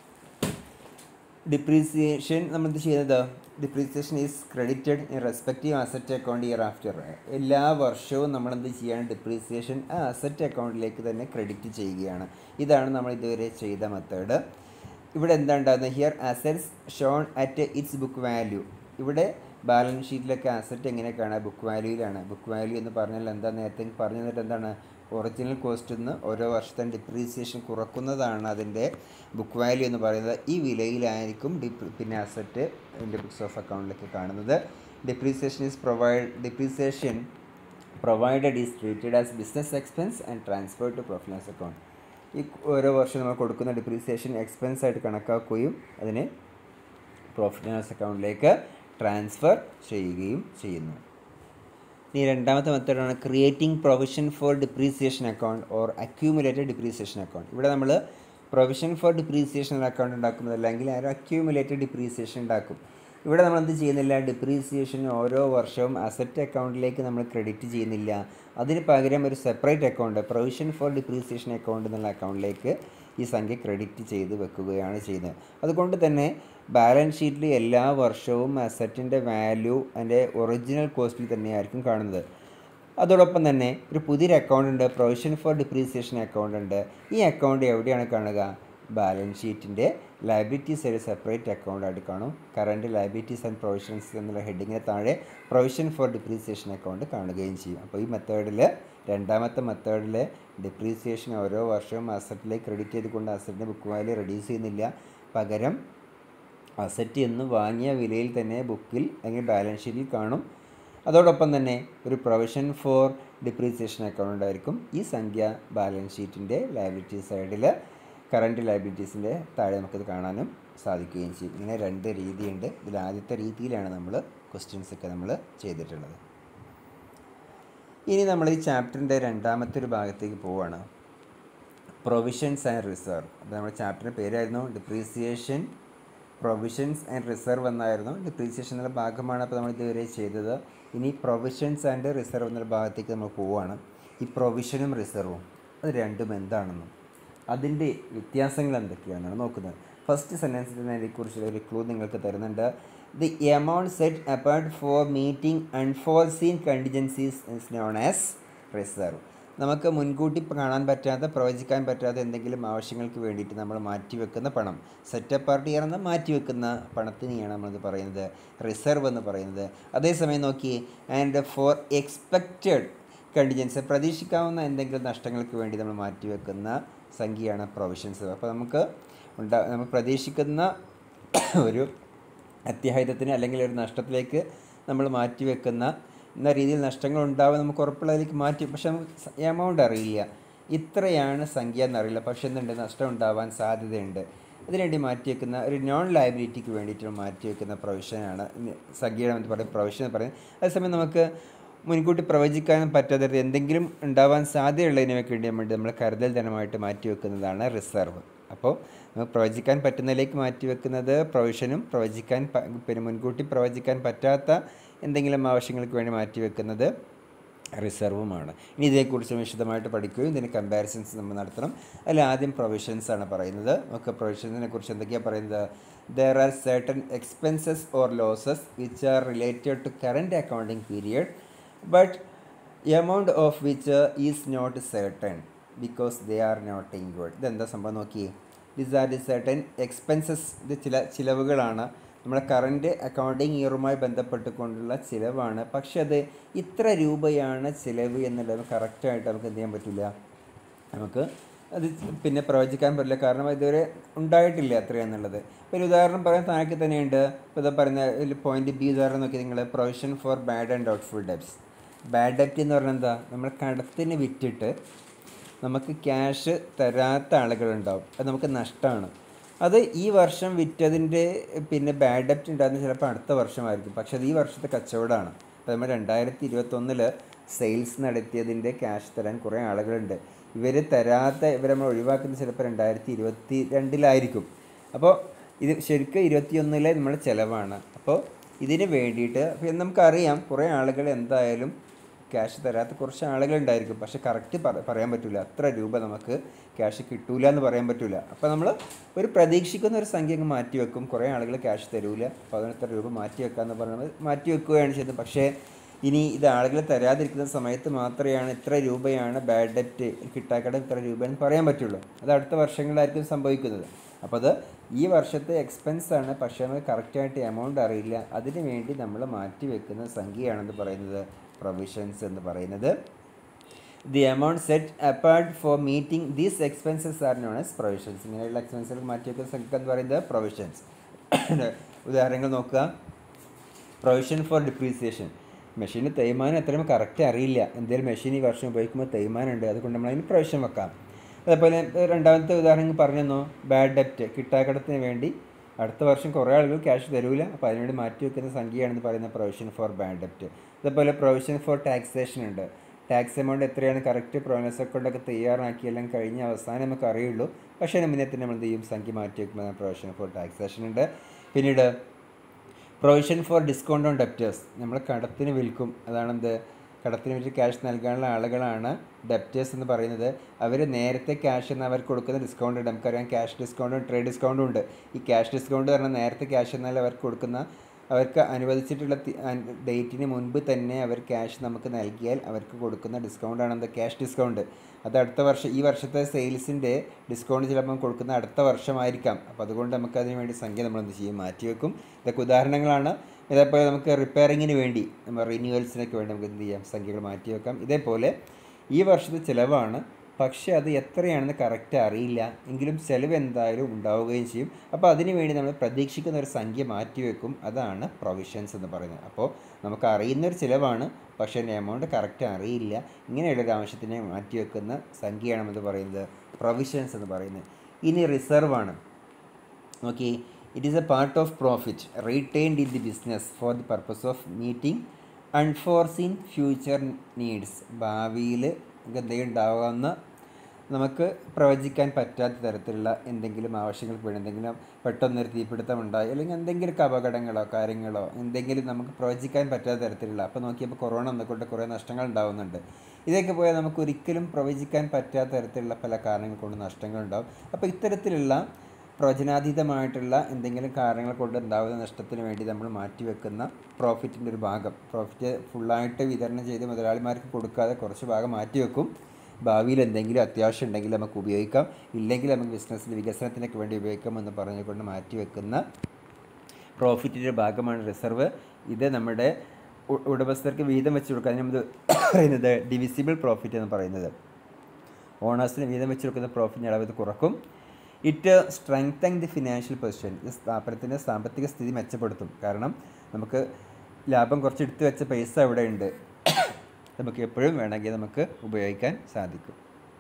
ഡിപ്രീസിയേഷൻ നമ്മൾ എന്ത് ചെയ്യുന്നത് depreciation is credited in respective asset account year after എല്ലാ വർഷവും നമ്മൾ എന്ത് ചെയ്യാണ് ഡിപ്രീസിയേഷൻ ആ അസറ്റ് അക്കൗണ്ടിലേക്ക് തന്നെ ക്രെഡിറ്റ് ചെയ്യുകയാണ് ഇതാണ് നമ്മൾ ഇതുവരെ ചെയ്ത മെത്തേഡ് ഇവിടെ എന്താ ഉണ്ടാകുന്നത് here assets shown at its book value ഇവിടെ ബാലൻസ് ഷീറ്റിലൊക്കെ അസറ്റ് എങ്ങനെ കാണാം ബുക്ക് വാല്യൂയിലാണ് ബുക്ക് വാല്യൂ എന്ന് പറഞ്ഞാൽ എന്താ നേരത്തെ പറഞ്ഞു തന്നിട്ട് എന്താണ് ഒറിജിനൽ കോസ്റ്റ് നിന്ന് ഓരോ വർഷത്തെ ഡിപ്രീസിയേഷൻ കുറക്കുന്നതാണ് അതിൻ്റെ ബുക്ക് വാല്യൂ എന്ന് പറയുന്നത് ഈ വിലയിലായിരിക്കും ഡിപ്രി പിന്നെ അസറ്റ് എൻ്റെ ബുക്സ് ഓഫ് അക്കൗണ്ടിലേക്ക് കാണുന്നത് depreciation is provide depreciation provided is treated as business expense and transfer to profit and loss account ഈ ഓരോ വർഷം നമ്മൾ കൊടുക്കുന്ന ഡിപ്രീസിയേഷൻ എക്സ്പെൻസ് ആയിട്ട് കണക്കാക്കുകയും അതിനെ പ്രോഫിറ്റ് ആൻഡ് ലോസ് അക്കൗണ്ടിലേക്ക് ട്രാൻസ്ഫർ ചെയ്യുകയും ചെയ്യുന്നു ഇനി രണ്ടാമത്തെ മെത്തേഡാണ് creating provision for depreciation account or accumulated depreciation account ഇവിടെ നമ്മൾ പ്രൊവിഷൻ ഫോർ ഡിപ്രീസിയേഷൻ അക്കൗണ്ട് ഉണ്ടാക്കുന്നത് അല്ലെങ്കിൽ ആ ഒരു അക്യൂമുലേറ്റഡ് ഡിപ്രീസിയേഷൻ ഉണ്ടാക്കും ഇവിടെ നമ്മൾ എന്ത് ചെയ്യുന്നില്ല ഡിപ്രീസിയേഷൻ ഓരോ വർഷവും അസറ്റ് അക്കൗണ്ടിലേക്ക് നമ്മൾ ക്രെഡിറ്റ് ചെയ്യുന്നില്ല അതിന് പകരം ഒരു separate account provision for depreciation account എന്നുള്ള അക്കൗണ്ടിലേക്ക് ഈ സംഖ്യ ക്രെഡിറ്റ് ചെയ്ത് വെക്കുകയാണ് ചെയ്യുന്നത് അതുകൊണ്ട് തന്നെ ബാലൻസ് ഷീറ്റിൽ എല്ലാ വർഷവും അസറ്റിൻ്റെ വാല്യൂ അതിൻ്റെ ഒറിജിനൽ കോസ്റ്റിൽ തന്നെയായിരിക്കും കാണുന്നത് അതോടൊപ്പം തന്നെ ഒരു പുതിയൊരു അക്കൗണ്ട് ഉണ്ട് പ്രൊവിഷൻ ഫോർ ഡിപ്രീസിയേഷൻ അക്കൗണ്ട് ഉണ്ട് ഈ അക്കൗണ്ട് എവിടെയാണ് കാണുക ബാലൻസ് ഷീറ്റിൻ്റെ ലയബിലിറ്റീസ് ഒരു സെപ്പറേറ്റ് അക്കൗണ്ട് ആയിട്ട് കാണും കറണ്ട് ലയബിലിറ്റീസ് ആൻഡ് പ്രൊവിഷൻസ് എന്നുള്ള ഹെഡിങ്ങിന് താഴെ പ്രൊവിഷൻ ഫോർ ഡിപ്രീസിയേഷൻ അക്കൗണ്ട് കാണുകയും ചെയ്യും അപ്പോൾ ഈ മെത്തേഡിൽ രണ്ടാമത്തെ മെത്തേഡിൽ ഡിപ്രീസിയേഷൻ ഓരോ വർഷവും അസറ്റിലേക്ക് ക്രെഡിറ്റ് ചെയ്തുകൊണ്ട് അസറ്റിൻ്റെ ബുക്ക് വാല്യൂ റെഡ്യൂസ് ചെയ്യുന്നില്ല പകരം അസറ്റ് എന്ന് വാങ്ങിയ വിലയിൽ തന്നെ ബുക്കിൽ അല്ലെങ്കിൽ ബാലൻസ് ഷീറ്റിൽ കാണും അതോടൊപ്പം തന്നെ ഒരു പ്രൊവിഷൻ ഫോർ ഡിപ്രീസിയേഷൻ അക്കൗണ്ട് ഉണ്ടായിരിക്കും ഈ സംഖ്യ ബാലൻസ് ഷീറ്റിൻ്റെ ലയബിലിറ്റി സൈഡിൽ കറണ്ട് ലയബിലിറ്റീസിൻ്റെ താഴെ നമുക്കത് കാണാനും സാധിക്കുകയും ചെയ്യും ഇങ്ങനെ രണ്ട് രീതിയുണ്ട് ഇതിൽ ആദ്യത്തെ രീതിയിലാണ് നമ്മൾ ക്വസ്റ്റ്യൻസ് ഒക്കെ നമ്മൾ ചെയ്തിട്ടുള്ളത് ഇനി നമ്മൾ ഈ ചാപ്റ്ററിൻ്റെ രണ്ടാമത്തെ ഒരു ഭാഗത്തേക്ക് പോവുകയാണ് പ്രൊവിഷൻസ് ആൻഡ് റിസർവ് അപ്പോൾ നമ്മുടെ ചാപ്റ്ററിൻ്റെ പേരായിരുന്നു ഡിപ്രീസിയേഷൻ പ്രൊവിഷൻസ് ആൻഡ് റിസർവ് എന്നായിരുന്നു ഡിപ്രീസിയേഷൻ എന്നുള്ള ഭാഗമാണ് അപ്പോൾ നമ്മൾ ഇതുവരെ ചെയ്തത് ഇനി പ്രൊവിഷൻസ് ആൻഡ് റിസർവ് എന്നുള്ള ഭാഗത്തേക്ക് നമ്മൾ പോവുകയാണ് ഈ പ്രൊവിഷനും റിസർവും അത് രണ്ടും എന്താണെന്നും അതിൻ്റെ വ്യത്യാസങ്ങൾ എന്തൊക്കെയാണെന്നാണ് നോക്കുന്നത് ഫസ്റ്റ് സെൻറ്റൻസിൽ തന്നെ ഇതിനെക്കുറിച്ചുള്ള ഒരു ക്ലൂ നിങ്ങൾക്ക് തരുന്നുണ്ട് the amount set apart for meeting unforeseen contingencies is known as reserve നമുക്ക് മുൻകൂട്ടി കാണാൻ പറ്റാത്ത പ്രവചിക്കാൻ പറ്റാത്ത എന്തെങ്കിലും ആവശ്യങ്ങൾക്ക് വേണ്ടിയിട്ട് നമ്മൾ മാറ്റിവെക്കുന്ന പണം സെറ്റപ്പ് പാർട്ടി ചെയ്യാനെന്ന് മാറ്റിവെക്കുന്ന പണത്തിനെയാണ് നമ്മളിത് പറയുന്നത് റിസർവ് എന്ന് പറയുന്നത് അതേസമയം നോക്കി ആൻഡ് ഫോർ എക്സ്പെക്റ്റഡ് കണ്ടിജൻസ് പ്രതീക്ഷിക്കാവുന്ന എന്തെങ്കിലും നഷ്ടങ്ങൾക്ക് വേണ്ടി നമ്മൾ മാറ്റിവെക്കുന്ന സംഖ്യയാണ് പ്രൊവിഷൻസ് അപ്പോൾ നമുക്ക് ഉണ്ടാ നമ്മൾ പ്രതീക്ഷിക്കുന്ന ഒരു അത്യാഹിതത്തിന് അല്ലെങ്കിൽ ഒരു നഷ്ടത്തിലേക്ക് നമ്മൾ മാറ്റിവെക്കുന്ന എന്ന രീതിയിൽ നഷ്ടങ്ങൾ ഉണ്ടാവും നമുക്ക് ഉറപ്പുള്ളതിലേക്ക് മാറ്റി പക്ഷെ നമുക്ക് എമൗണ്ട് അറിയില്ല ഇത്രയാണ് സംഖ്യ എന്നറിയില്ല പക്ഷെ എന്തുണ്ട് നഷ്ടം ഉണ്ടാവാൻ സാധ്യതയുണ്ട് അതിനുവേണ്ടി മാറ്റിവെക്കുന്ന ഒരു നോൺ ലയബിലിറ്റിക്ക് വേണ്ടിയിട്ട് മാറ്റിവെക്കുന്ന പ്രൊവിഷനാണ് സംഖ്യയുടെ എന്ന് പറയുന്നത് പ്രൊവിഷൻ എന്ന് പറയുന്നത് അതേസമയം നമുക്ക് മുൻകൂട്ടി പ്രവചിക്കാൻ പറ്റാത്ത എന്തെങ്കിലും ഉണ്ടാവാൻ സാധ്യതയുള്ളതിന് വേണ്ടി വേണ്ടി നമ്മൾ കരുതൽ ധനമായിട്ട് മാറ്റിവെക്കുന്നതാണ് റിസർവ് അപ്പോൾ നമുക്ക് പ്രവചിക്കാൻ പറ്റുന്നതിലേക്ക് മാറ്റിവെക്കുന്നത് പ്രൊവിഷനും പ്രവചിക്കാൻ പ- പിന്നെ മുൻകൂട്ടി പ്രവചിക്കാൻ പറ്റാത്ത എന്തെങ്കിലും ആവശ്യങ്ങൾക്ക് വേണ്ടി മാറ്റിവെക്കുന്നത് റിസർവുമാണ് ഇനി ഇതേക്കുറിച്ച് വിശദമായിട്ട് പഠിക്കുകയും ഇതിന് കമ്പാരിസൺസ് നമ്മൾ നടത്തണം അതിൽ ആദ്യം പ്രൊവിഷൻസ് ആണ് പറയുന്നത് നമുക്ക് പ്രൊവിഷൻസിനെ കുറിച്ച് എന്തൊക്കെയാണ് പറയുന്നത് there are certain expenses or losses which are related to current accounting period but amount of which is not certain because they are not inward ഇതെന്താ സംഭവം നോക്കി this are the certain expenses ഇത് ചില ചിലവുകളാണ് നമ്മളെ കറൻറ്റ് അക്കൗണ്ടിങ് ഇയറുമായി ബന്ധപ്പെട്ടുകൊണ്ടുള്ള ചിലവാണ് പക്ഷെ അത് ഇത്ര രൂപയാണ് ചിലവ് എന്നുള്ളത് കറക്റ്റായിട്ട് നമുക്ക് എന്ത് ചെയ്യാൻ പറ്റില്ല നമുക്ക് അത് പിന്നെ പ്രവചിക്കാൻ പറ്റില്ല കാരണം ഇതുവരെ ഉണ്ടായിട്ടില്ല എത്രയാന്നുള്ളത് ഇപ്പോൾ ഒരു ഉദാഹരണം പറയാൻ താഴേക്ക് തന്നെയുണ്ട് ഇപ്പോൾ ഇതാ പറയുന്ന പോയിന്റ് ബി ഉദാഹരണം നോക്കി നിങ്ങൾ provision for bad and doubtful debts bad ഡെപ്റ്റ് എന്ന് പറഞ്ഞാൽ എന്താ നമ്മൾ കടത്തിന് വിറ്റിട്ട് നമുക്ക് ക്യാഷ് തരാത്ത ആളുകളുണ്ടാവും അത് നമുക്ക് നഷ്ടമാണ് അത് ഈ വർഷം വിറ്റതിൻ്റെ പിന്നെ ബാഡ് ഡെപ്റ്റ് ഉണ്ടാകുന്നത് ചിലപ്പോൾ അടുത്ത വർഷമായിരിക്കും പക്ഷെ അത് ഈ വർഷത്തെ കച്ചവടമാണ് അപ്പോൾ നമ്മൾ രണ്ടായിരത്തി ഇരുപത്തൊന്നിൽ സെയിൽസ് നടത്തിയതിൻ്റെ ക്യാഷ് തരാൻ കുറേ ആളുകളുണ്ട് ഇവർ തരാത്ത ഇവർ നമ്മൾ ഒഴിവാക്കുന്നത് ചിലപ്പോൾ രണ്ടായിരത്തി ഇരുപത്തി രണ്ടിലായിരിക്കും അപ്പോൾ ഇത് ശരിക്കും ഇരുപത്തിയൊന്നിലെ നമ്മുടെ ചിലവാണ് അപ്പോൾ ഇതിന് വേണ്ടിയിട്ട് അപ്പോൾ നമുക്കറിയാം കുറേ ആളുകൾ എന്തായാലും ക്യാഷ് തരാത്ത കുറച്ച് ആളുകളുണ്ടായിരിക്കും പക്ഷെ കറക്റ്റ് പറയാൻ പറ്റില്ല അത്ര രൂപ നമുക്ക് ക്യാഷ് കിട്ടൂല എന്ന് പറയാൻ പറ്റില്ല അപ്പോൾ നമ്മൾ ഒരു പ്രതീക്ഷിക്കുന്ന ഒരു സംഖ്യ അങ്ങ് മാറ്റി വെക്കും കുറേ ആളുകൾ ക്യാഷ് തരൂല അപ്പോൾ അതിന് ഇത്ര രൂപ മാറ്റി വെക്കാമെന്ന് പറയുന്നത് മാറ്റി വെക്കുകയാണ് ചെയ്തത് പക്ഷേ ഇനി ഇത് ആളുകൾ തരാതിരിക്കുന്ന സമയത്ത് മാത്രമാണ് ഇത്ര രൂപയാണ് ബാഡ് ഡെപ്റ്റ് കിട്ടാക്കട ഇത്ര രൂപയെന്ന് പറയാൻ പറ്റുള്ളൂ അത് അടുത്ത വർഷങ്ങളിലായിരിക്കും സംഭവിക്കുന്നത് അപ്പോൾ അത് ഈ വർഷത്തെ എക്സ്പെൻസ് ആണ് പക്ഷേ നമുക്ക് കറക്റ്റായിട്ട് എമൗണ്ട് അറിയില്ല അതിന് വേണ്ടി നമ്മൾ മാറ്റി വെക്കുന്ന സംഖ്യയാണെന്ന് പറയുന്നത് പ്രൊവിഷൻസ് എന്ന് പറയുന്നത് the amount set apart for meeting these expenses are known as provisions ഇങ്ങനെയുള്ള എക്സ്പെൻസുകൾ മാറ്റി വെക്കുന്ന സംഖ്യ എന്ന് പറയുന്നത് പ്രൊവിഷൻസ് ഉദാഹരണങ്ങൾ നോക്കുക പ്രൊവിഷൻ ഫോർ ഡിപ്രീസിയേഷൻ മെഷീന് തേയ്മാനം എത്രയും കറക്റ്റ് അറിയില്ല എന്തെങ്കിലും മെഷീൻ ഈ വർഷം ഉപയോഗിക്കുമ്പോൾ തേയ്മാനം ഉണ്ട് അതുകൊണ്ട് നമ്മൾ അതിന് പ്രൊവിഷൻ വെക്കാം അതേപോലെ രണ്ടാമത്തെ ഉദാഹരണം പറഞ്ഞു ബാഡ് ഡെപ്റ്റ് കിട്ടാക്കടത്തിന് വേണ്ടി അടുത്ത വർഷം കുറേ ആളുകൾ ക്യാഷ് തരൂല അപ്പോൾ അതിനുവേണ്ടി മാറ്റി വെക്കുന്ന സംഖ്യയാണെന്ന് പറയുന്ന പ്രൊവിഷൻ ഫോർ ബാഡ് ഡെപ്റ്റ് അതേപോലെ പ്രൊവിഷൻ ഫോർ ടാക്സേഷൻ ഉണ്ട് ടാക്സ് എമൗണ്ട് എത്രയാണ് കറക്റ്റ് പ്രോനസ് അക്കൗണ്ടൊക്കെ തയ്യാറാക്കി എല്ലാം കഴിഞ്ഞ അവസാനം നമുക്ക് അറിയുള്ളൂ പക്ഷേ അതിന് മുന്നേ തന്നെ നമ്മൾ എന്ത് ചെയ്യും സംഖ്യ മാറ്റി വെക്കുമ്പോൾ പ്രൊവിഷൻ ഫോർ ടാക്സേഷൻ ഉണ്ട് പിന്നീട് provision for discount on debtors നമ്മൾ കടത്തിന് വിൽക്കും അതാണെന്ത് കടത്തിന് വേണ്ടി ക്യാഷ് നൽകാനുള്ള ആളുകളാണ് ഡെപ്റ്റേഴ്സ് എന്ന് പറയുന്നത് അവർ നേരത്തെ ക്യാഷ് എന്ന് അവർക്ക് കൊടുക്കുന്ന ഡിസ്കൗണ്ട് ഉണ്ട് നമുക്കറിയാം ക്യാഷ് ഡിസ്കൗണ്ടും ട്രേഡ് ഡിസ്കൗണ്ടും ഉണ്ട് ഈ ക്യാഷ് ഡിസ്കൗണ്ട് പറഞ്ഞാൽ നേരത്തെ ക്യാഷ് എന്നാൽ അവർക്ക് കൊടുക്കുന്ന അവർക്ക് അനുവദിച്ചിട്ടുള്ള ഡേറ്റിന് മുൻപ് തന്നെ അവർ ക്യാഷ് നമുക്ക് നൽകിയാൽ അവർക്ക് കൊടുക്കുന്ന ഡിസ്കൗണ്ടാണ് എന്താ ക്യാഷ് ഡിസ്കൗണ്ട് അത് അടുത്ത വർഷം ഈ വർഷത്തെ സെയിൽസിൻ്റെ ഡിസ്കൗണ്ട് ചിലപ്പം കൊടുക്കുന്ന അടുത്ത വർഷമായിരിക്കാം അപ്പോൾ അതുകൊണ്ട് നമുക്ക് അതിന് വേണ്ടി സംഖ്യ നമ്മൾ എന്ത് ചെയ്യും മാറ്റിവെക്കും ഇതൊക്കെ ഉദാഹരണങ്ങളാണ് ഇതേപോലെ നമുക്ക് റിപ്പയറിങ്ങിന് വേണ്ടി നമ്മൾ റിന്യൂവൽസിനൊക്കെ വേണ്ടി നമുക്ക് എന്ത് ചെയ്യാം സംഖ്യകൾ മാറ്റിവെക്കാം ഇതേപോലെ ഈ വർഷത്തെ ചിലവാണ് പക്ഷേ അത് എത്രയാണെന്ന് കറക്റ്റ് അറിയില്ല എങ്കിലും ചിലവ് എന്തായാലും ഉണ്ടാവുകയും ചെയ്യും അപ്പോൾ അതിന് വേണ്ടി നമ്മൾ പ്രതീക്ഷിക്കുന്ന ഒരു സംഖ്യ മാറ്റിവെക്കും അതാണ് പ്രൊവിഷൻസ് എന്ന് പറയുന്നത് അപ്പോൾ നമുക്ക് അറിയുന്നൊരു ചിലവാണ് പക്ഷേ അതിൻ്റെ എമൗണ്ട് കറക്റ്റ് അറിയില്ല ഇങ്ങനെയുള്ള ഒരു ആവശ്യത്തിനെ മാറ്റിവെക്കുന്ന സംഖ്യയാണെന്ന് പറയുന്നത് പ്രൊവിഷൻസ് എന്ന് പറയുന്നത് ഇനി റിസർവ് ആണ് നോക്കി it is a part of profit retained in the business for the purpose of meeting unforeseen future needs ഭാവിയിൽ എന്തെങ്കിലും ഉണ്ടാകാവുന്ന നമുക്ക് പ്രവചിക്കാൻ പറ്റാത്ത തരത്തിലുള്ള എന്തെങ്കിലും ആവശ്യങ്ങൾക്ക് വേണ്ടി എന്തെങ്കിലും പെട്ടെന്നൊരു തീപിടുത്തം ഉണ്ടായി അല്ലെങ്കിൽ എന്തെങ്കിലുമൊക്കെ അപകടങ്ങളോ കാര്യങ്ങളോ എന്തെങ്കിലും നമുക്ക് പ്രവചിക്കാൻ പറ്റാത്ത തരത്തിലുള്ള അപ്പോൾ നോക്കിയപ്പോൾ കൊറോണ വന്നുകൊണ്ട് കുറേ നഷ്ടങ്ങൾ ഉണ്ടാകുന്നുണ്ട് ഇതൊക്കെ പോയാൽ നമുക്ക് ഒരിക്കലും പ്രവചിക്കാൻ പറ്റാത്ത തരത്തിലുള്ള പല കാരണങ്ങൾ കൊണ്ട് നഷ്ടങ്ങൾ ഉണ്ടാവും അപ്പോൾ ഇത്തരത്തിലുള്ള പ്രവചനാതീതമായിട്ടുള്ള എന്തെങ്കിലും കാരണങ്ങൾ കൊണ്ട് ഉണ്ടാകുന്ന നഷ്ടത്തിന് വേണ്ടി നമ്മൾ മാറ്റിവെക്കുന്ന പ്രോഫിറ്റിൻ്റെ ഒരു ഭാഗം പ്രോഫിറ്റ് ഫുള്ളായിട്ട് വിതരണം ചെയ്ത് മുതലാളിമാർക്ക് കൊടുക്കാതെ കുറച്ച് ഭാഗം മാറ്റിവെക്കും ഭാവിയിൽ എന്തെങ്കിലും അത്യാവശ്യം ഉണ്ടെങ്കിൽ നമുക്ക് ഉപയോഗിക്കാം ഇല്ലെങ്കിൽ നമുക്ക് ബിസിനസ്സിൻ്റെ വികസനത്തിനൊക്കെ വേണ്ടി ഉപയോഗിക്കാം എന്ന് പറഞ്ഞുകൊണ്ട് മാറ്റിവെക്കുന്ന പ്രോഫിറ്റിൻ്റെ ഭാഗമാണ് റിസർവ് ഇത് നമ്മുടെ ഉടമസ്ഥർക്ക് വീതം വെച്ച് കൊടുക്കുക അതിന് നമ്മൾ പറയുന്നത് ഡിവിസിബിൾ പ്രോഫിറ്റ് എന്ന് പറയുന്നത് ഓണേഴ്സിന് വീതം വെച്ച് കൊടുക്കുന്ന പ്രോഫിറ്റിൻ്റെ അളവ് ഇത് കുറക്കും it strengthen the financial position ഇത് സ്ഥാപനത്തിൻ്റെ സാമ്പത്തിക സ്ഥിതി മെച്ചപ്പെടുത്തും കാരണം നമുക്ക് ലാഭം കുറച്ച് എടുത്തു വെച്ച പൈസ അവിടെ ഉണ്ട് നമുക്ക് എപ്പോഴും വേണമെങ്കിൽ നമുക്ക് ഉപയോഗിക്കാൻ സാധിക്കും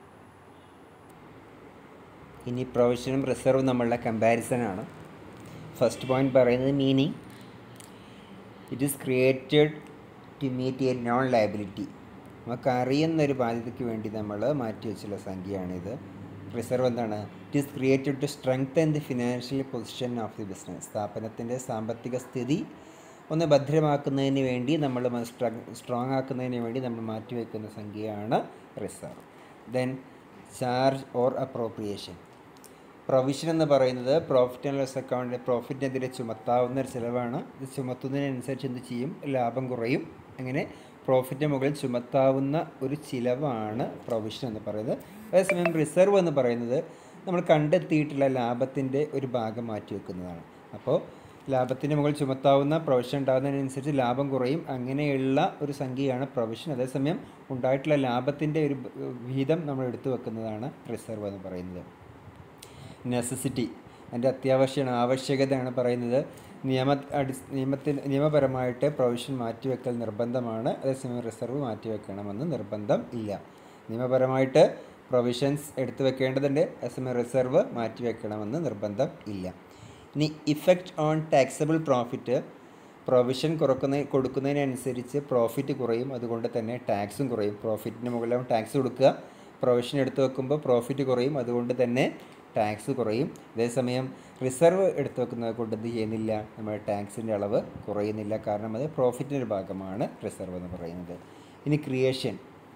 ഇനി പ്രൊവിഷനും റിസർവും നമ്മളുടെ കമ്പാരിസൺ ആണ് ഫസ്റ്റ് പോയിന്റ് പറയുന്നത് meaning it is created to meet a known liability നമുക്ക് അറിയുന്ന ഒരു ബാധ്യതയ്ക്ക് വേണ്ടി നമ്മൾ മാറ്റി വെച്ചുള്ള സംഖ്യയാണിത് റിസർവ് എന്താണ് it is created to strengthen the financial position of the business സ്ഥാപനത്തിൻ്റെ സാമ്പത്തിക സ്ഥിതി ഒന്ന് ഭദ്രമാക്കുന്നതിന് വേണ്ടി നമ്മൾ സ്ട്രോങ് ആക്കുന്നതിന് വേണ്ടി നമ്മൾ മാറ്റിവെക്കുന്ന സംഖ്യയാണ് reserve then charge or appropriation provision എന്ന് പറയുന്നത് പ്രോഫിറ്റ് ആൻഡ് ലോസ് അക്കൗണ്ട് പ്രോഫിറ്റിനെതിരെ ചുമത്താവുന്ന ഒരു ചിലവാണ് ഇത് ചുമത്തുന്നതിനനുസരിച്ച് എന്ത് ചെയ്യും ലാഭം കുറയും അങ്ങനെ പ്രോഫിറ്റിന് മുകളിൽ ചുമത്താവുന്ന ഒരു ചിലവാണ് പ്രൊവിഷൻ എന്ന് പറയുന്നത് അതേസമയം റിസർവ് എന്ന് പറയുന്നത് നമ്മൾ കണ്ടെത്തിയിട്ടുള്ള ലാഭത്തിൻ്റെ ഒരു ഭാഗം മാറ്റി വെക്കുന്നതാണ് അപ്പോൾ ലാഭത്തിന് മുകളിൽ ചുമത്താവുന്ന പ്രൊവിഷൻ ഉണ്ടാകുന്നതിനനുസരിച്ച് ലാഭം കുറയും അങ്ങനെയുള്ള ഒരു സംഖ്യയാണ് പ്രൊവിഷൻ അതേസമയം ഉണ്ടായിട്ടുള്ള ലാഭത്തിൻ്റെ ഒരു ബ- വിഹിതം നമ്മൾ എടുത്തു വെക്കുന്നതാണ് റിസർവ് എന്ന് പറയുന്നത് നെസസിറ്റി അതിൻ്റെ അത്യാവശ്യമാണ് ആവശ്യകതയാണ് പറയുന്നത് നിയമ അടി നിയമത്തിന് നിയമപരമായിട്ട് പ്രൊവിഷൻ മാറ്റിവെക്കൽ നിർബന്ധമാണ് അതേസമയം റിസർവ് മാറ്റിവെക്കണമെന്ന് നിർബന്ധം ഇല്ല നിയമപരമായിട്ട് പ്രൊവിഷൻസ് എടുത്തു വെക്കേണ്ടതുണ്ട് അതേസമയം റിസർവ് മാറ്റിവെക്കണമെന്ന് നിർബന്ധം ഇല്ല ഇനി effect on taxable profit provision കുറക്കുന്ന കൊടുക്കുന്നതിനനുസരിച്ച് പ്രോഫിറ്റ് കുറയും അതുകൊണ്ട് തന്നെ ടാക്സും കുറയും പ്രോഫിറ്റിന് മുകളിലും ടാക്സ് കൊടുക്കുക പ്രൊവിഷൻ എടുത്തു വെക്കുമ്പോൾ പ്രോഫിറ്റ് കുറയും അതുകൊണ്ട് തന്നെ ടാക്സ് കുറയും അതേസമയം റിസർവ് എടുത്തു വെക്കുന്നത് കൊണ്ട് എന്ത് ചെയ്യുന്നില്ല നമ്മുടെ ടാക്സിൻ്റെ അളവ് കുറയുന്നില്ല കാരണം അത് പ്രോഫിറ്റിൻ്റെ ഒരു ഭാഗമാണ് റിസർവ് എന്ന് പറയുന്നത് ഇനി ക്രിയേഷൻ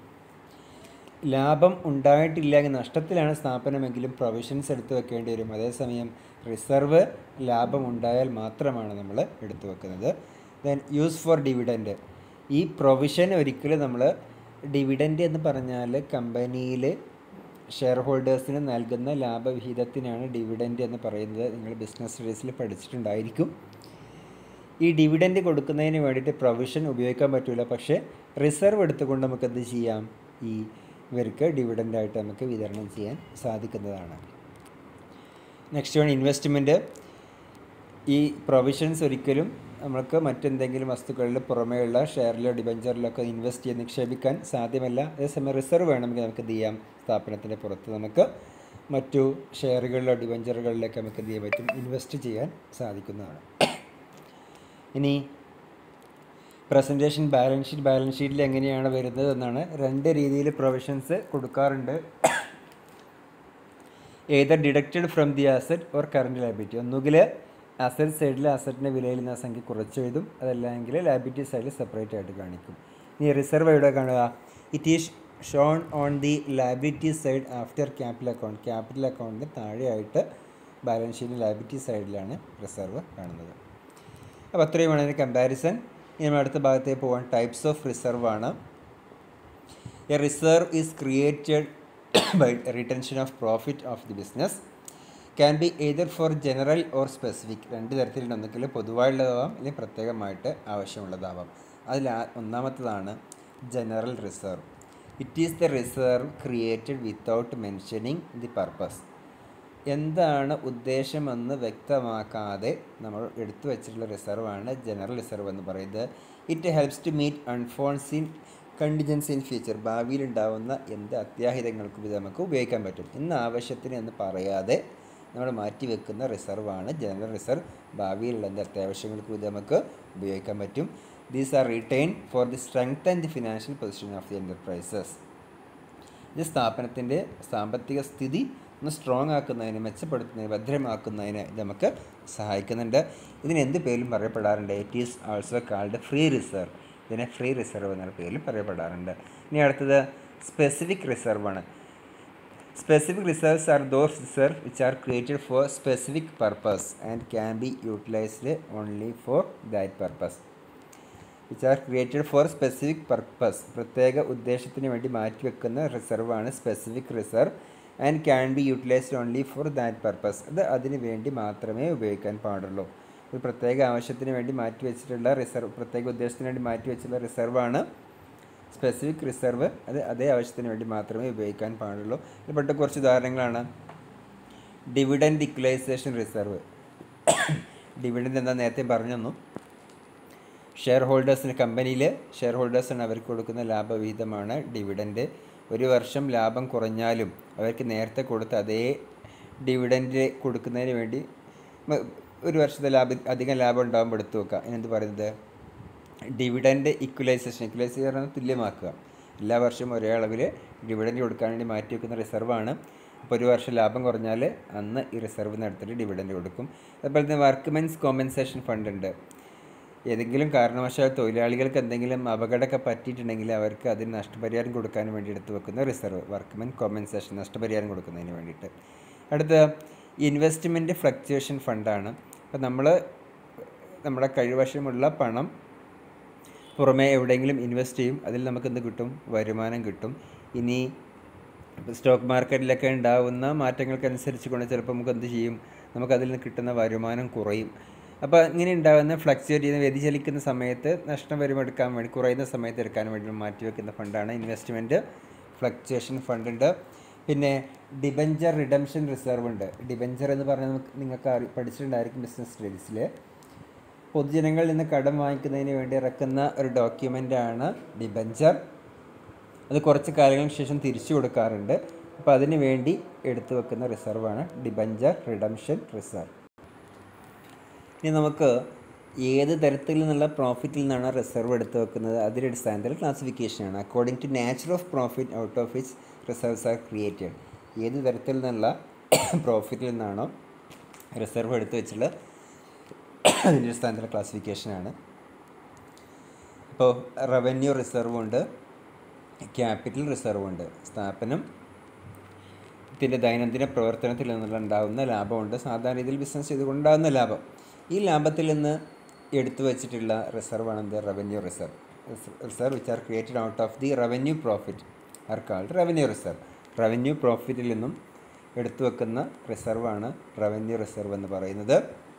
ലാഭം ഉണ്ടായിട്ടില്ല എങ്കിൽ നഷ്ടത്തിലാണ് സ്ഥാപനമെങ്കിലും പ്രൊവിഷൻസ് എടുത്തു വെക്കേണ്ടി വരും അതേസമയം റിസർവ് ലാഭം ഉണ്ടായാൽ മാത്രമാണ് നമ്മൾ എടുത്തു വെക്കുന്നത് ദെൻ യൂസ് ഫോർ ഡിവിഡൻഡ് ഈ പ്രൊവിഷൻ ഒരിക്കലും നമ്മൾ ഡിവിഡൻഡ് എന്ന് പറഞ്ഞാൽ കമ്പനിയിൽ ഷെയർ ഹോൾഡേഴ്സിന് നൽകുന്ന ലാഭവിഹിതത്തിനാണ് ഡിവിഡൻഡ് എന്ന് പറയുന്നത് നിങ്ങൾ ബിസിനസ് സ്റ്റഡീസിൽ പഠിച്ചിട്ടുണ്ടായിരിക്കും ഈ ഡിവിഡൻഡ് കൊടുക്കുന്നതിന് വേണ്ടിയിട്ട് പ്രൊവിഷൻ ഉപയോഗിക്കാൻ പറ്റില്ല പക്ഷേ റിസർവ് എടുത്തുകൊണ്ട് നമുക്ക് എന്ത് ചെയ്യാം ഈ ഇവർക്ക് ഡിവിഡൻ്റായിട്ട് നമുക്ക് വിതരണം ചെയ്യാൻ സാധിക്കുന്നതാണ് നെക്സ്റ്റ് വൺ ഇൻവെസ്റ്റ്മെൻറ്റ് ഈ പ്രൊവിഷൻസ് ഒരിക്കലും നമുക്ക് മറ്റെന്തെങ്കിലും വസ്തുക്കളിൽ പുറമേയുള്ള ഷെയറിലോ ഡിബഞ്ചറിലോ ഒക്കെ ഇൻവെസ്റ്റ് ചെയ്ത് നിക്ഷേപിക്കാൻ സാധ്യമല്ല അതേസമയം റിസർവ് വേണമെങ്കിൽ നമുക്ക് എന്ത് ചെയ്യാം സ്ഥാപനത്തിൻ്റെ പുറത്ത് നമുക്ക് മറ്റു ഷെയറുകളിലോ ഡിബഞ്ചറുകളിലൊക്കെ നമുക്ക് എന്ത് ചെയ്യാൻ പറ്റും ഇൻവെസ്റ്റ് ചെയ്യാൻ സാധിക്കുന്നതാണ് ഇനി പ്രസൻറ്റേഷൻ ബാലൻസ് ഷീറ്റ് ബാലൻസ് ഷീറ്റിൽ എങ്ങനെയാണ് വരുന്നത് എന്നാണ് രണ്ട് രീതിയിൽ പ്രൊവിഷൻസ് കൊടുക്കാറുണ്ട് either deducted from the asset or current liability ഒന്നുകിൽ അസറ്റ് സൈഡിൽ അസറ്റിൻ്റെ വിലയിൽ നിന്ന് ആ സംഖ്യ കുറച്ചെഴുതും അതല്ലെങ്കിൽ ലയബിലിറ്റി സൈഡിൽ സെപ്പറേറ്റ് ആയിട്ട് കാണിക്കും ഇനി റിസർവ് എവിടെ കാണുക it is shown on the liability side after capital account capital അക്കൗണ്ടിന് താഴെയായിട്ട് ബാലൻസ് ഷീറ്റിൽ ലയബിലിറ്റി സൈഡിലാണ് റിസർവ് കാണുന്നത് അപ്പോൾ അത്രയുമാണ് അതിൻ്റെ കമ്പാരിസൺ ഇനി നമ്മൾ അടുത്ത ഭാഗത്തേക്ക് പോകാൻ ടൈപ്സ് ഓഫ് റിസർവ് ആണ് a reserve is created by retention of profit of the business can be either for general or specific രണ്ട് തരത്തിലുണ്ട് ഒന്നുകിൽ പൊതുവായുള്ളതാവാം അല്ലെങ്കിൽ പ്രത്യേകമായിട്ട് ആവശ്യമുള്ളതാവാം അതിൽ ആ- ഒന്നാമത്തതാണ് general reserve it is the reserve created without mentioning the purpose എന്താണ് ഉദ്ദേശമെന്ന് വ്യക്തമാക്കാതെ നമ്മൾ എടുത്തു വച്ചിട്ടുള്ള റിസർവാണ് ജനറൽ റിസർവ് എന്ന് പറയുന്നത് it helps to meet unforeseen contingency in future ഭാവിയിൽ ഉണ്ടാവുന്ന എന്ത് അത്യാഹിതങ്ങൾക്കും ഇത് നമുക്ക് ഉപയോഗിക്കാൻ പറ്റും ഇന്ന് ആവശ്യത്തിന് എന്ന് പറയാതെ നമ്മൾ മാറ്റി വെക്കുന്ന റിസർവാണ് ജനറൽ റിസർവ് ഭാവിയിലുള്ള എന്ത് അത്യാവശ്യങ്ങൾക്കും ഇത് നമുക്ക് ഉപയോഗിക്കാൻ പറ്റും these are retain for the strength and the financial position of the enterprises ഇത് സ്ഥാപനത്തിൻ്റെ സാമ്പത്തിക സ്ഥിതി ഒന്ന് സ്ട്രോങ് ആക്കുന്നതിന് മെച്ചപ്പെടുത്തുന്നതിന് ഭദ്രമാക്കുന്നതിന് ഇത് നമുക്ക് സഹായിക്കുന്നുണ്ട് ഇതിന് എന്ത് പേരിലും പറയപ്പെടാറുണ്ട് it is also called free reserve ഇതിനെ ഫ്രീ റിസർവ് എന്ന പേരിൽ പറയപ്പെടാറുണ്ട് ഇനി അടുത്തത് സ്പെസിഫിക് റിസർവ് ആണ് specific reserves are those reserve which are created for specific purpose and can be utilised only for that purpose which are created for specific purpose പ്രത്യേക ഉദ്ദേശത്തിന് വേണ്ടി മാറ്റിവെക്കുന്ന റിസർവാണ് specific reserve and can be utilised only for that purpose അത് അതിന് വേണ്ടി മാത്രമേ ഉപയോഗിക്കാൻ പാടുള്ളൂ ഒരു പ്രത്യേക ആവശ്യത്തിന് വേണ്ടി മാറ്റിവെച്ചിട്ടുള്ള റിസർവ് പ്രത്യേക ഉദ്ദേശത്തിന് വേണ്ടി മാറ്റിവെച്ചിട്ടുള്ള റിസർവാണ് സ്പെസിഫിക് റിസർവ് അത് അതേ ആവശ്യത്തിന് വേണ്ടി മാത്രമേ ഉപയോഗിക്കാൻ പാടുള്ളൂ ഇതിൽപ്പെട്ട കുറച്ച് ഉദാഹരണങ്ങളാണ് ഡിവിഡൻഡ് ഇക്വലൈസേഷൻ റിസർവ് ഡിവിഡൻഡ് എന്താ നേരത്തെ പറഞ്ഞു തന്നു ഷെയർ ഹോൾഡേഴ്സിന് കമ്പനിയിൽ ഷെയർ ഹോൾഡേഴ്സിന് അവർക്ക് കൊടുക്കുന്ന ലാഭവിഹിതമാണ് ഡിവിഡൻഡ് ഒരു വർഷം ലാഭം കുറഞ്ഞാലും അവർക്ക് നേരത്തെ കൊടുത്ത അതേ ഡിവിഡൻഡ് കൊടുക്കുന്നതിന് വേണ്ടി മ- ഒരു വർഷത്തെ ലാഭം അധികം ലാഭം ഉണ്ടാകുമ്പോൾ എടുത്തു വെക്കുക എന്നെന്ത് പറയുന്നത് ഡിവിഡൻഡ് ഇക്വലൈസേഷൻ ഇക്വലൈസേഷൻ പറഞ്ഞാൽ തുല്യമാക്കുക എല്ലാ വർഷവും ഒരേ അളവിൽ ഡിവിഡൻഡ് കൊടുക്കാൻ വേണ്ടി മാറ്റി വെക്കുന്ന റിസർവാണ് അപ്പോൾ ഒരു വർഷം ലാഭം കുറഞ്ഞാൽ അന്ന് ഈ റിസർവ് നടത്തിയിട്ട് ഡിവിഡൻഡ് കൊടുക്കും അതുപോലെ തന്നെ വർക്ക്മെൻസ് കോമ്പൻസേഷൻ ഫണ്ട് ഉണ്ട് ഏതെങ്കിലും കാരണവശാൽ തൊഴിലാളികൾക്ക് എന്തെങ്കിലും അപകടമൊക്കെ പറ്റിയിട്ടുണ്ടെങ്കിൽ അവർക്ക് അതിന് നഷ്ടപരിഹാരം കൊടുക്കാൻ വേണ്ടി എടുത്തു വെക്കുന്ന റിസർവ് വർക്ക്മെൻ കോമ്പൻസേഷൻ നഷ്ടപരിഹാരം കൊടുക്കുന്നതിന് വേണ്ടിയിട്ട് അടുത്ത ഇൻവെസ്റ്റ്മെൻറ്റ് ഫ്ലക്ച്വേഷൻ ഫണ്ടാണ് അപ്പോൾ നമ്മൾ നമ്മുടെ കഴിവശമുള്ള പണം പുറമേ എവിടെയെങ്കിലും ഇൻവെസ്റ്റ് ചെയ്യും അതിൽ നമുക്ക് എന്ത് കിട്ടും വരുമാനം കിട്ടും ഇനി സ്റ്റോക്ക് മാർക്കറ്റിലൊക്കെ ഉണ്ടാവുന്ന മാറ്റങ്ങൾക്കനുസരിച്ച് കൊണ്ട് ചിലപ്പോൾ നമുക്ക് എന്ത് ചെയ്യും നമുക്കതിൽ നിന്ന് കിട്ടുന്ന വരുമാനം കുറയും അപ്പോൾ ഇങ്ങനെ ഉണ്ടാകുന്ന ഫ്ലക്ച്വേറ്റ് ചെയ്യുന്ന വ്യതിചലിക്കുന്ന സമയത്ത് നഷ്ടം വരുമ്പോൾ എടുക്കാൻ വേണ്ടി കുറയുന്ന സമയത്ത് എടുക്കാൻ വേണ്ടി മാറ്റിവെക്കുന്ന ഫണ്ടാണ് ഇൻവെസ്റ്റ്മെൻറ്റ് ഫ്ലക്ച്വേഷൻ ഫണ്ട് ഉണ്ട് പിന്നെ ഡിബഞ്ചർ റിഡംഷൻ റിസർവ് ഉണ്ട് ഡിബഞ്ചർ എന്ന് പറഞ്ഞാൽ നമുക്ക് നിങ്ങൾക്ക് അറി പഠിച്ചിട്ടുണ്ടായിരിക്കും ബിസിനസ് സ്റ്റഡീസിൽ പൊതുജനങ്ങളിൽ നിന്ന് കടം വാങ്ങിക്കുന്നതിന് വേണ്ടി ഇറക്കുന്ന ഒരു ഡോക്യുമെൻ്റാണ് ഡിബഞ്ചർ അത് കുറച്ച് കാലങ്ങൾക്ക് ശേഷം തിരിച്ചു കൊടുക്കാറുണ്ട് അപ്പോൾ അതിന് വേണ്ടി എടുത്തു വെക്കുന്ന റിസർവാണ് ഡിബഞ്ചർ റിഡംഷൻ റിസർവ് ഇനി നമുക്ക് ഏത് തരത്തിൽ നിന്നുള്ള പ്രോഫിറ്റിൽ നിന്നാണ് റിസർവ് എടുത്തു വെക്കുന്നത് അതിൻ്റെ അടിസ്ഥാനത്തിൽ ക്ലാസിഫിക്കേഷനാണ് according to nature of profit out of which reserves are created ഏത് തരത്തിൽ നിന്നുള്ള പ്രോഫിറ്റിൽ നിന്നാണോ റിസർവ് എടുത്തു വെച്ചുള്ള അതിൻ്റെ അടിസ്ഥാനത്തിലുള്ള ക്ലാസിഫിക്കേഷനാണ് ഇപ്പോൾ റവന്യൂ റിസർവ് ഉണ്ട് ക്യാപിറ്റൽ റിസർവ് ഉണ്ട് സ്ഥാപനം ത്തിൻ്റെ ദൈനംദിന പ്രവർത്തനത്തിൽ നിന്നുള്ള ഉണ്ടാകുന്ന ലാഭമുണ്ട് സാധാരണ രീതിയിൽ ബിസിനസ് ചെയ്തുകൊണ്ടുണ്ടാകുന്ന ലാഭം ഈ ലാഭത്തിൽ നിന്ന് എടുത്തു വച്ചിട്ടുള്ള റിസർവാണ് എന്ത് revenue reserve reserve which are created out of the revenue profit are called revenue reserve revenue പ്രോഫിറ്റിൽ നിന്നും എടുത്തു വെക്കുന്ന റിസർവാണ് റവന്യൂ റിസർവ് എന്ന് പറയുന്നത്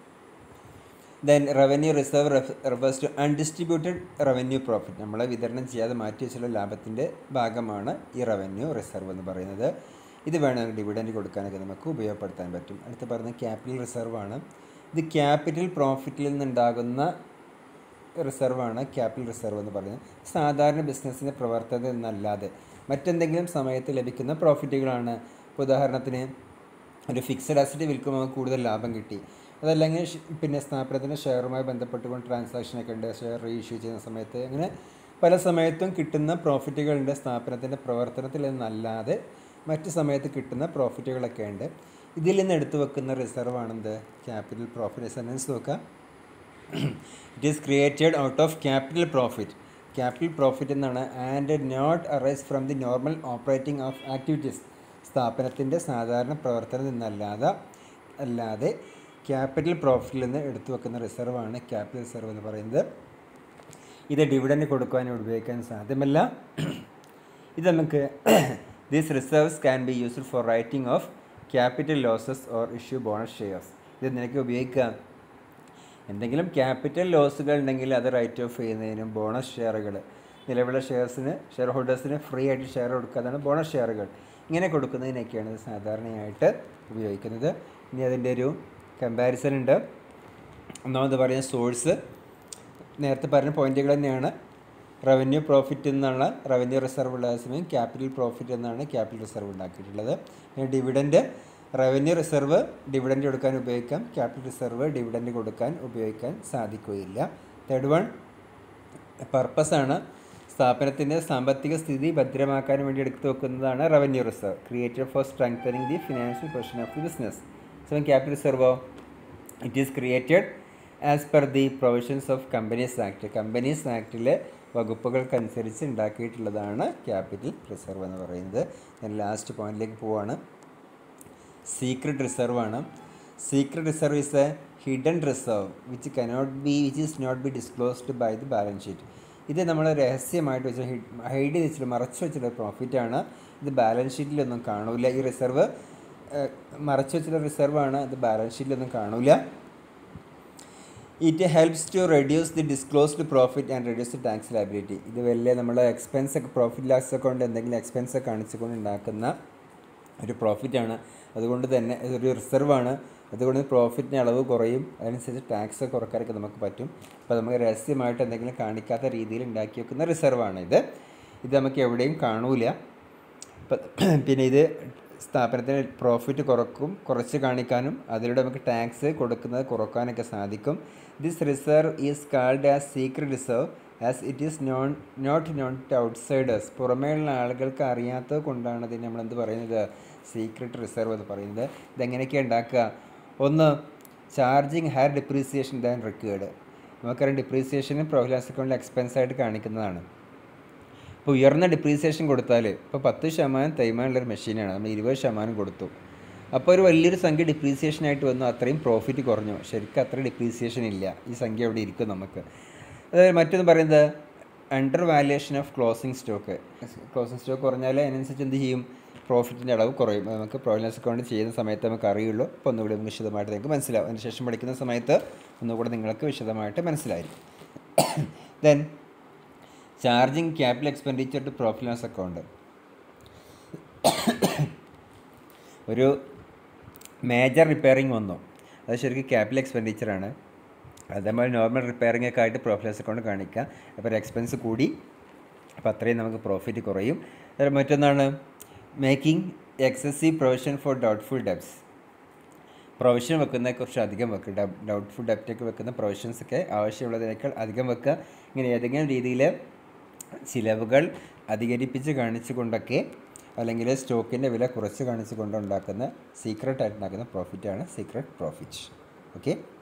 then revenue reserve refers to undistributed revenue profit നമ്മൾ വിതരണം ചെയ്യാതെ മാറ്റി വെച്ചുള്ള ലാഭത്തിൻ്റെ ഭാഗമാണ് ഈ റവന്യൂ റിസർവ് എന്ന് പറയുന്നത് ഇത് വേണം ഡിവിഡൻഡ് കൊടുക്കാനൊക്കെ നമുക്ക് ഉപയോഗപ്പെടുത്താൻ പറ്റും അടുത്ത് പറയുന്നത് ക്യാപിറ്റൽ റിസർവാണ് ഇത് ക്യാപിറ്റൽ പ്രോഫിറ്റിൽ നിന്നുണ്ടാകുന്ന റിസർവാണ് ക്യാപിറ്റൽ റിസർവ് എന്ന് പറയുന്നത് സാധാരണ ബിസിനസ്സിൻ്റെ പ്രവർത്തനത്തിൽ നിന്നല്ലാതെ മറ്റെന്തെങ്കിലും സമയത്ത് ലഭിക്കുന്ന പ്രോഫിറ്റുകളാണ് ഇപ്പോൾ ഉദാഹരണത്തിന് ഒരു ഫിക്സഡ് അസറ്റ് വിൽക്കുമ്പോൾ കൂടുതൽ ലാഭം കിട്ടി അതല്ലെങ്കിൽ ഷ്- പിന്നെ സ്ഥാപനത്തിൻ്റെ ഷെയറുമായി ബന്ധപ്പെട്ടുകൊണ്ട് ട്രാൻസാക്ഷനൊക്കെ ഉണ്ട് ഷെയർ റീഇഷ്യൂ ചെയ്യുന്ന സമയത്ത് അങ്ങനെ പല സമയത്തും കിട്ടുന്ന പ്രോഫിറ്റുകളുണ്ട് സ്ഥാപനത്തിൻ്റെ പ്രവർത്തനത്തിൽ നിന്നല്ലാതെ മറ്റ് സമയത്ത് കിട്ടുന്ന പ്രോഫിറ്റുകളൊക്കെ ഉണ്ട് ഇതിൽ നിന്ന് എടുത്തു വെക്കുന്ന റിസർവാണെന്ത് ക്യാപിറ്റൽ പ്രോഫിറ്റ് സെൻറ്റൻസ് നോക്കുക it is created out of capital profit capital profit എന്നാണ് and not arise from the normal operating of activities സ്ഥാപനത്തിൻ്റെ സാധാരണ പ്രവർത്തനം നിന്നല്ലാതെ അല്ലാതെ ക്യാപിറ്റൽ പ്രോഫിറ്റിൽ നിന്ന് എടുത്തു വെക്കുന്ന റിസർവാണ് ക്യാപിറ്റൽ റിസർവ് എന്ന് പറയുന്നത് ഇത് ഡിവിഡൻഡ് കൊടുക്കുവാൻ ഉപയോഗിക്കാൻ സാധ്യമല്ല ഇത് നമുക്ക് these reserves can be used for writing off capital losses or issue bonus shares ഇത് നിനക്ക് ഉപയോഗിക്കാം എന്തെങ്കിലും ക്യാപിറ്റൽ ലോസുകൾ ഉണ്ടെങ്കിൽ അത് റൈറ്റ് ഓഫ് ചെയ്യുന്നതിനും ബോണസ് ഷെയറുകൾ നിലവിലെ ഷെയർസിന് ഷെയർ ഹോൾഡേഴ്സിന് ഫ്രീ ആയിട്ട് ഷെയർ കൊടുക്കുക അതാണ് ബോണസ് ഷെയറുകൾ ഇങ്ങനെ കൊടുക്കുന്നതിനൊക്കെയാണ് ഇത് സാധാരണയായിട്ട് ഉപയോഗിക്കുന്നത് ഇനി അതിൻ്റെ ഒരു കമ്പാരിസൺ ഉണ്ട് ഒന്നാമത് പറയുന്ന സോഴ്സ് നേരത്തെ പറഞ്ഞ പോയിന്റുകൾ തന്നെയാണ് റവന്യൂ പ്രോഫിറ്റ് എന്നുള്ള റവന്യൂ റിസർവ് ഉള്ള സമയം ക്യാപിറ്റൽ പ്രോഫിറ്റ് എന്നാണ് ക്യാപിറ്റൽ റിസർവ് ഉണ്ടാക്കിയിട്ടുള്ളത് പിന്നെ ഡിവിഡൻഡ് റവന്യൂ റിസർവ് ഡിവിഡൻഡ് കൊടുക്കാൻ ഉപയോഗിക്കാം ക്യാപിറ്റൽ റിസർവ് ഡിവിഡൻഡ് കൊടുക്കാൻ ഉപയോഗിക്കാൻ സാധിക്കുകയില്ല തേർഡ് വൺ പർപ്പസാണ് സ്ഥാപനത്തിൻ്റെ സാമ്പത്തിക സ്ഥിതി ഭദ്രമാക്കാൻ വേണ്ടി എടുത്തു വെക്കുന്നതാണ് revenue reserve created for strengthening the financial position of the business so capital റിസർവോ it is created as per the provisions of companies act companies ആക്ടിലെ വകുപ്പുകൾക്കനുസരിച്ച് ഉണ്ടാക്കിയിട്ടുള്ളതാണ് ക്യാപിറ്റൽ റിസർവ് എന്ന് പറയുന്നത് ഞാൻ ലാസ്റ്റ് പോയിന്റിലേക്ക് പോവാണ് സീക്രട്ട് റിസർവ് ആണ് secret reserve is a hidden reserve which cannot be which is not be disclosed by the balance sheet ഇത് നമ്മൾ രഹസ്യമായിട്ട് വെച്ച ഹൈഡ് ചെയ്ത് വെച്ചിട്ട് മറച്ചു വെച്ചിട്ടുള്ള പ്രോഫിറ്റാണ് ഇത് ബാലൻസ് ഷീറ്റിലൊന്നും കാണൂല ഈ റിസർവ് മറച്ചു വെച്ചിട്ടുള്ള റിസർവാണ് ഇത് ബാലൻസ് ഷീറ്റിലൊന്നും കാണൂല it helps to reduce the disclosed profit and reduce the tax liability ഇത് വലിയ നമ്മൾ എക്സ്പെൻസ് ഒക്കെ പ്രോഫിറ്റ് ലാസ് ഒക്കെ കൊണ്ട് എന്തെങ്കിലും എക്സ്പെൻസ് ഒക്കെ കാണിച്ചുകൊണ്ട് ഉണ്ടാക്കുന്ന ഒരു പ്രോഫിറ്റാണ് അതുകൊണ്ട് തന്നെ ഇതൊരു റിസർവാണ് അതുകൊണ്ട് പ്രോഫിറ്റിൻ്റെ അളവ് കുറയും അതനുസരിച്ച് ടാക്സ് കുറക്കാനൊക്കെ നമുക്ക് പറ്റും അപ്പോൾ നമുക്ക് രഹസ്യമായിട്ട് എന്തെങ്കിലും കാണിക്കാത്ത രീതിയിൽ ഉണ്ടാക്കി വെക്കുന്ന റിസർവാണ് ഇത് ഇത് നമുക്ക് എവിടെയും കാണൂല ഇപ്പം പിന്നെ ഇത് സ്ഥാപനത്തിന് പ്രോഫിറ്റ് കുറക്കും കുറച്ച് കാണിക്കാനും അതിലൂടെ നമുക്ക് ടാക്സ് കൊടുക്കുന്നത് കുറക്കാനൊക്കെ സാധിക്കും this reserve is called as secret reserve as it is known not known to outsiders പുറമേയുള്ള ആളുകൾക്ക് അറിയാത്തത് കൊണ്ടാണ് ഇതിന് നമ്മൾ എന്ത് പറയുന്നത് സീക്രട്ട് റിസർവ് എന്ന് പറയുന്നത് ഇതെങ്ങനെയൊക്കെയാണ് ഉണ്ടാക്കുക ഒന്ന് charging higher depreciation than required നമുക്കറിയാം ഡിപ്രീസിയേഷന് പ്രോഫിറ്റ് അക്കൗണ്ടിൽ എക്സ്പെൻസ് ആയിട്ട് കാണിക്കുന്നതാണ് ഇപ്പോൾ ഉയർന്ന ഡിപ്രീസിയേഷൻ കൊടുത്താൽ ഇപ്പോൾ പത്ത് ശതമാനം തേയ്മാനുള്ളൊരു മെഷീനാണ് നമ്മൾ ഇരുപത് ശതമാനം കൊടുത്തു അപ്പോൾ ഒരു വലിയൊരു സംഖ്യ ഡിപ്രീസിയേഷൻ ആയിട്ട് വന്നു അത്രയും പ്രോഫിറ്റ് കുറഞ്ഞു ശരിക്കും അത്ര ഡിപ്രീസിയേഷൻ ഇല്ല ഈ സംഖ്യ അവിടെ ഇരിക്കും നമുക്ക് അതായത് മറ്റൊന്ന് പറയുന്നത് under valuation of closing stock closing stock കുറഞ്ഞാൽ അതിനനുസരിച്ച് എന്ത് ചെയ്യും പ്രോഫിറ്റിൻ്റെ അളവ് കുറയും അത് നമുക്ക് പ്രോഫിറ്റ് അക്കൗണ്ട് ചെയ്യുന്ന സമയത്ത് നമുക്ക് അറിയുള്ളൂ അപ്പോൾ ഒന്നുകൂടി നമുക്ക് വിശദമായിട്ട് നിങ്ങൾക്ക് മനസ്സിലാവും അതിനുശേഷം പഠിക്കുന്ന സമയത്ത് ഒന്നുകൂടെ നിങ്ങൾക്ക് വിശദമായിട്ട് മനസ്സിലായിരിക്കും then charging capital expenditure to profit loss account ഒരു മേജർ റിപ്പയറിങ് വന്നു അത് ശരിക്കും ക്യാപിറ്റൽ എക്സ്പെൻഡിച്ചറാണ് അത് നമ്മൾ നോർമൽ റിപ്പയറിംഗ് ഒക്കെ ആയിട്ട് പ്രോഫിറ്റ് ലോസ് അക്കൗണ്ട് കാണിക്കുക അപ്പോൾ ഒരു എക്സ്പെൻസ് കൂടി അപ്പോൾ അത്രയും നമുക്ക് പ്രോഫിറ്റ് കുറയും അത് മറ്റൊന്നാണ് making excessive provision for doubtful debts provision വെക്കുന്നതിനെക്കുറിച്ച് അധികം വെക്കുക ഡൗട്ട്ഫുൾ ഡെപ്റ്റൊക്കെ വെക്കുന്ന പ്രൊവിഷൻസ് ഒക്കെ ആവശ്യമുള്ളതിനേക്കാൾ അധികം വെക്കുക ഇങ്ങനെ ഏതെങ്കിലും രീതിയിൽ ചിലവുകൾ അധികരിപ്പിച്ച് കാണിച്ചുകൊണ്ടൊക്കെ അല്ലെങ്കിൽ സ്റ്റോക്കിൻ്റെ വില കുറച്ച് കാണിച്ചുകൊണ്ട് ഉണ്ടാക്കുന്ന സീക്രട്ട് ആയിട്ട് ഉണ്ടാക്കുന്ന പ്രോഫിറ്റാണ് സീക്രട്ട് പ്രോഫിറ്റ് ഓക്കെ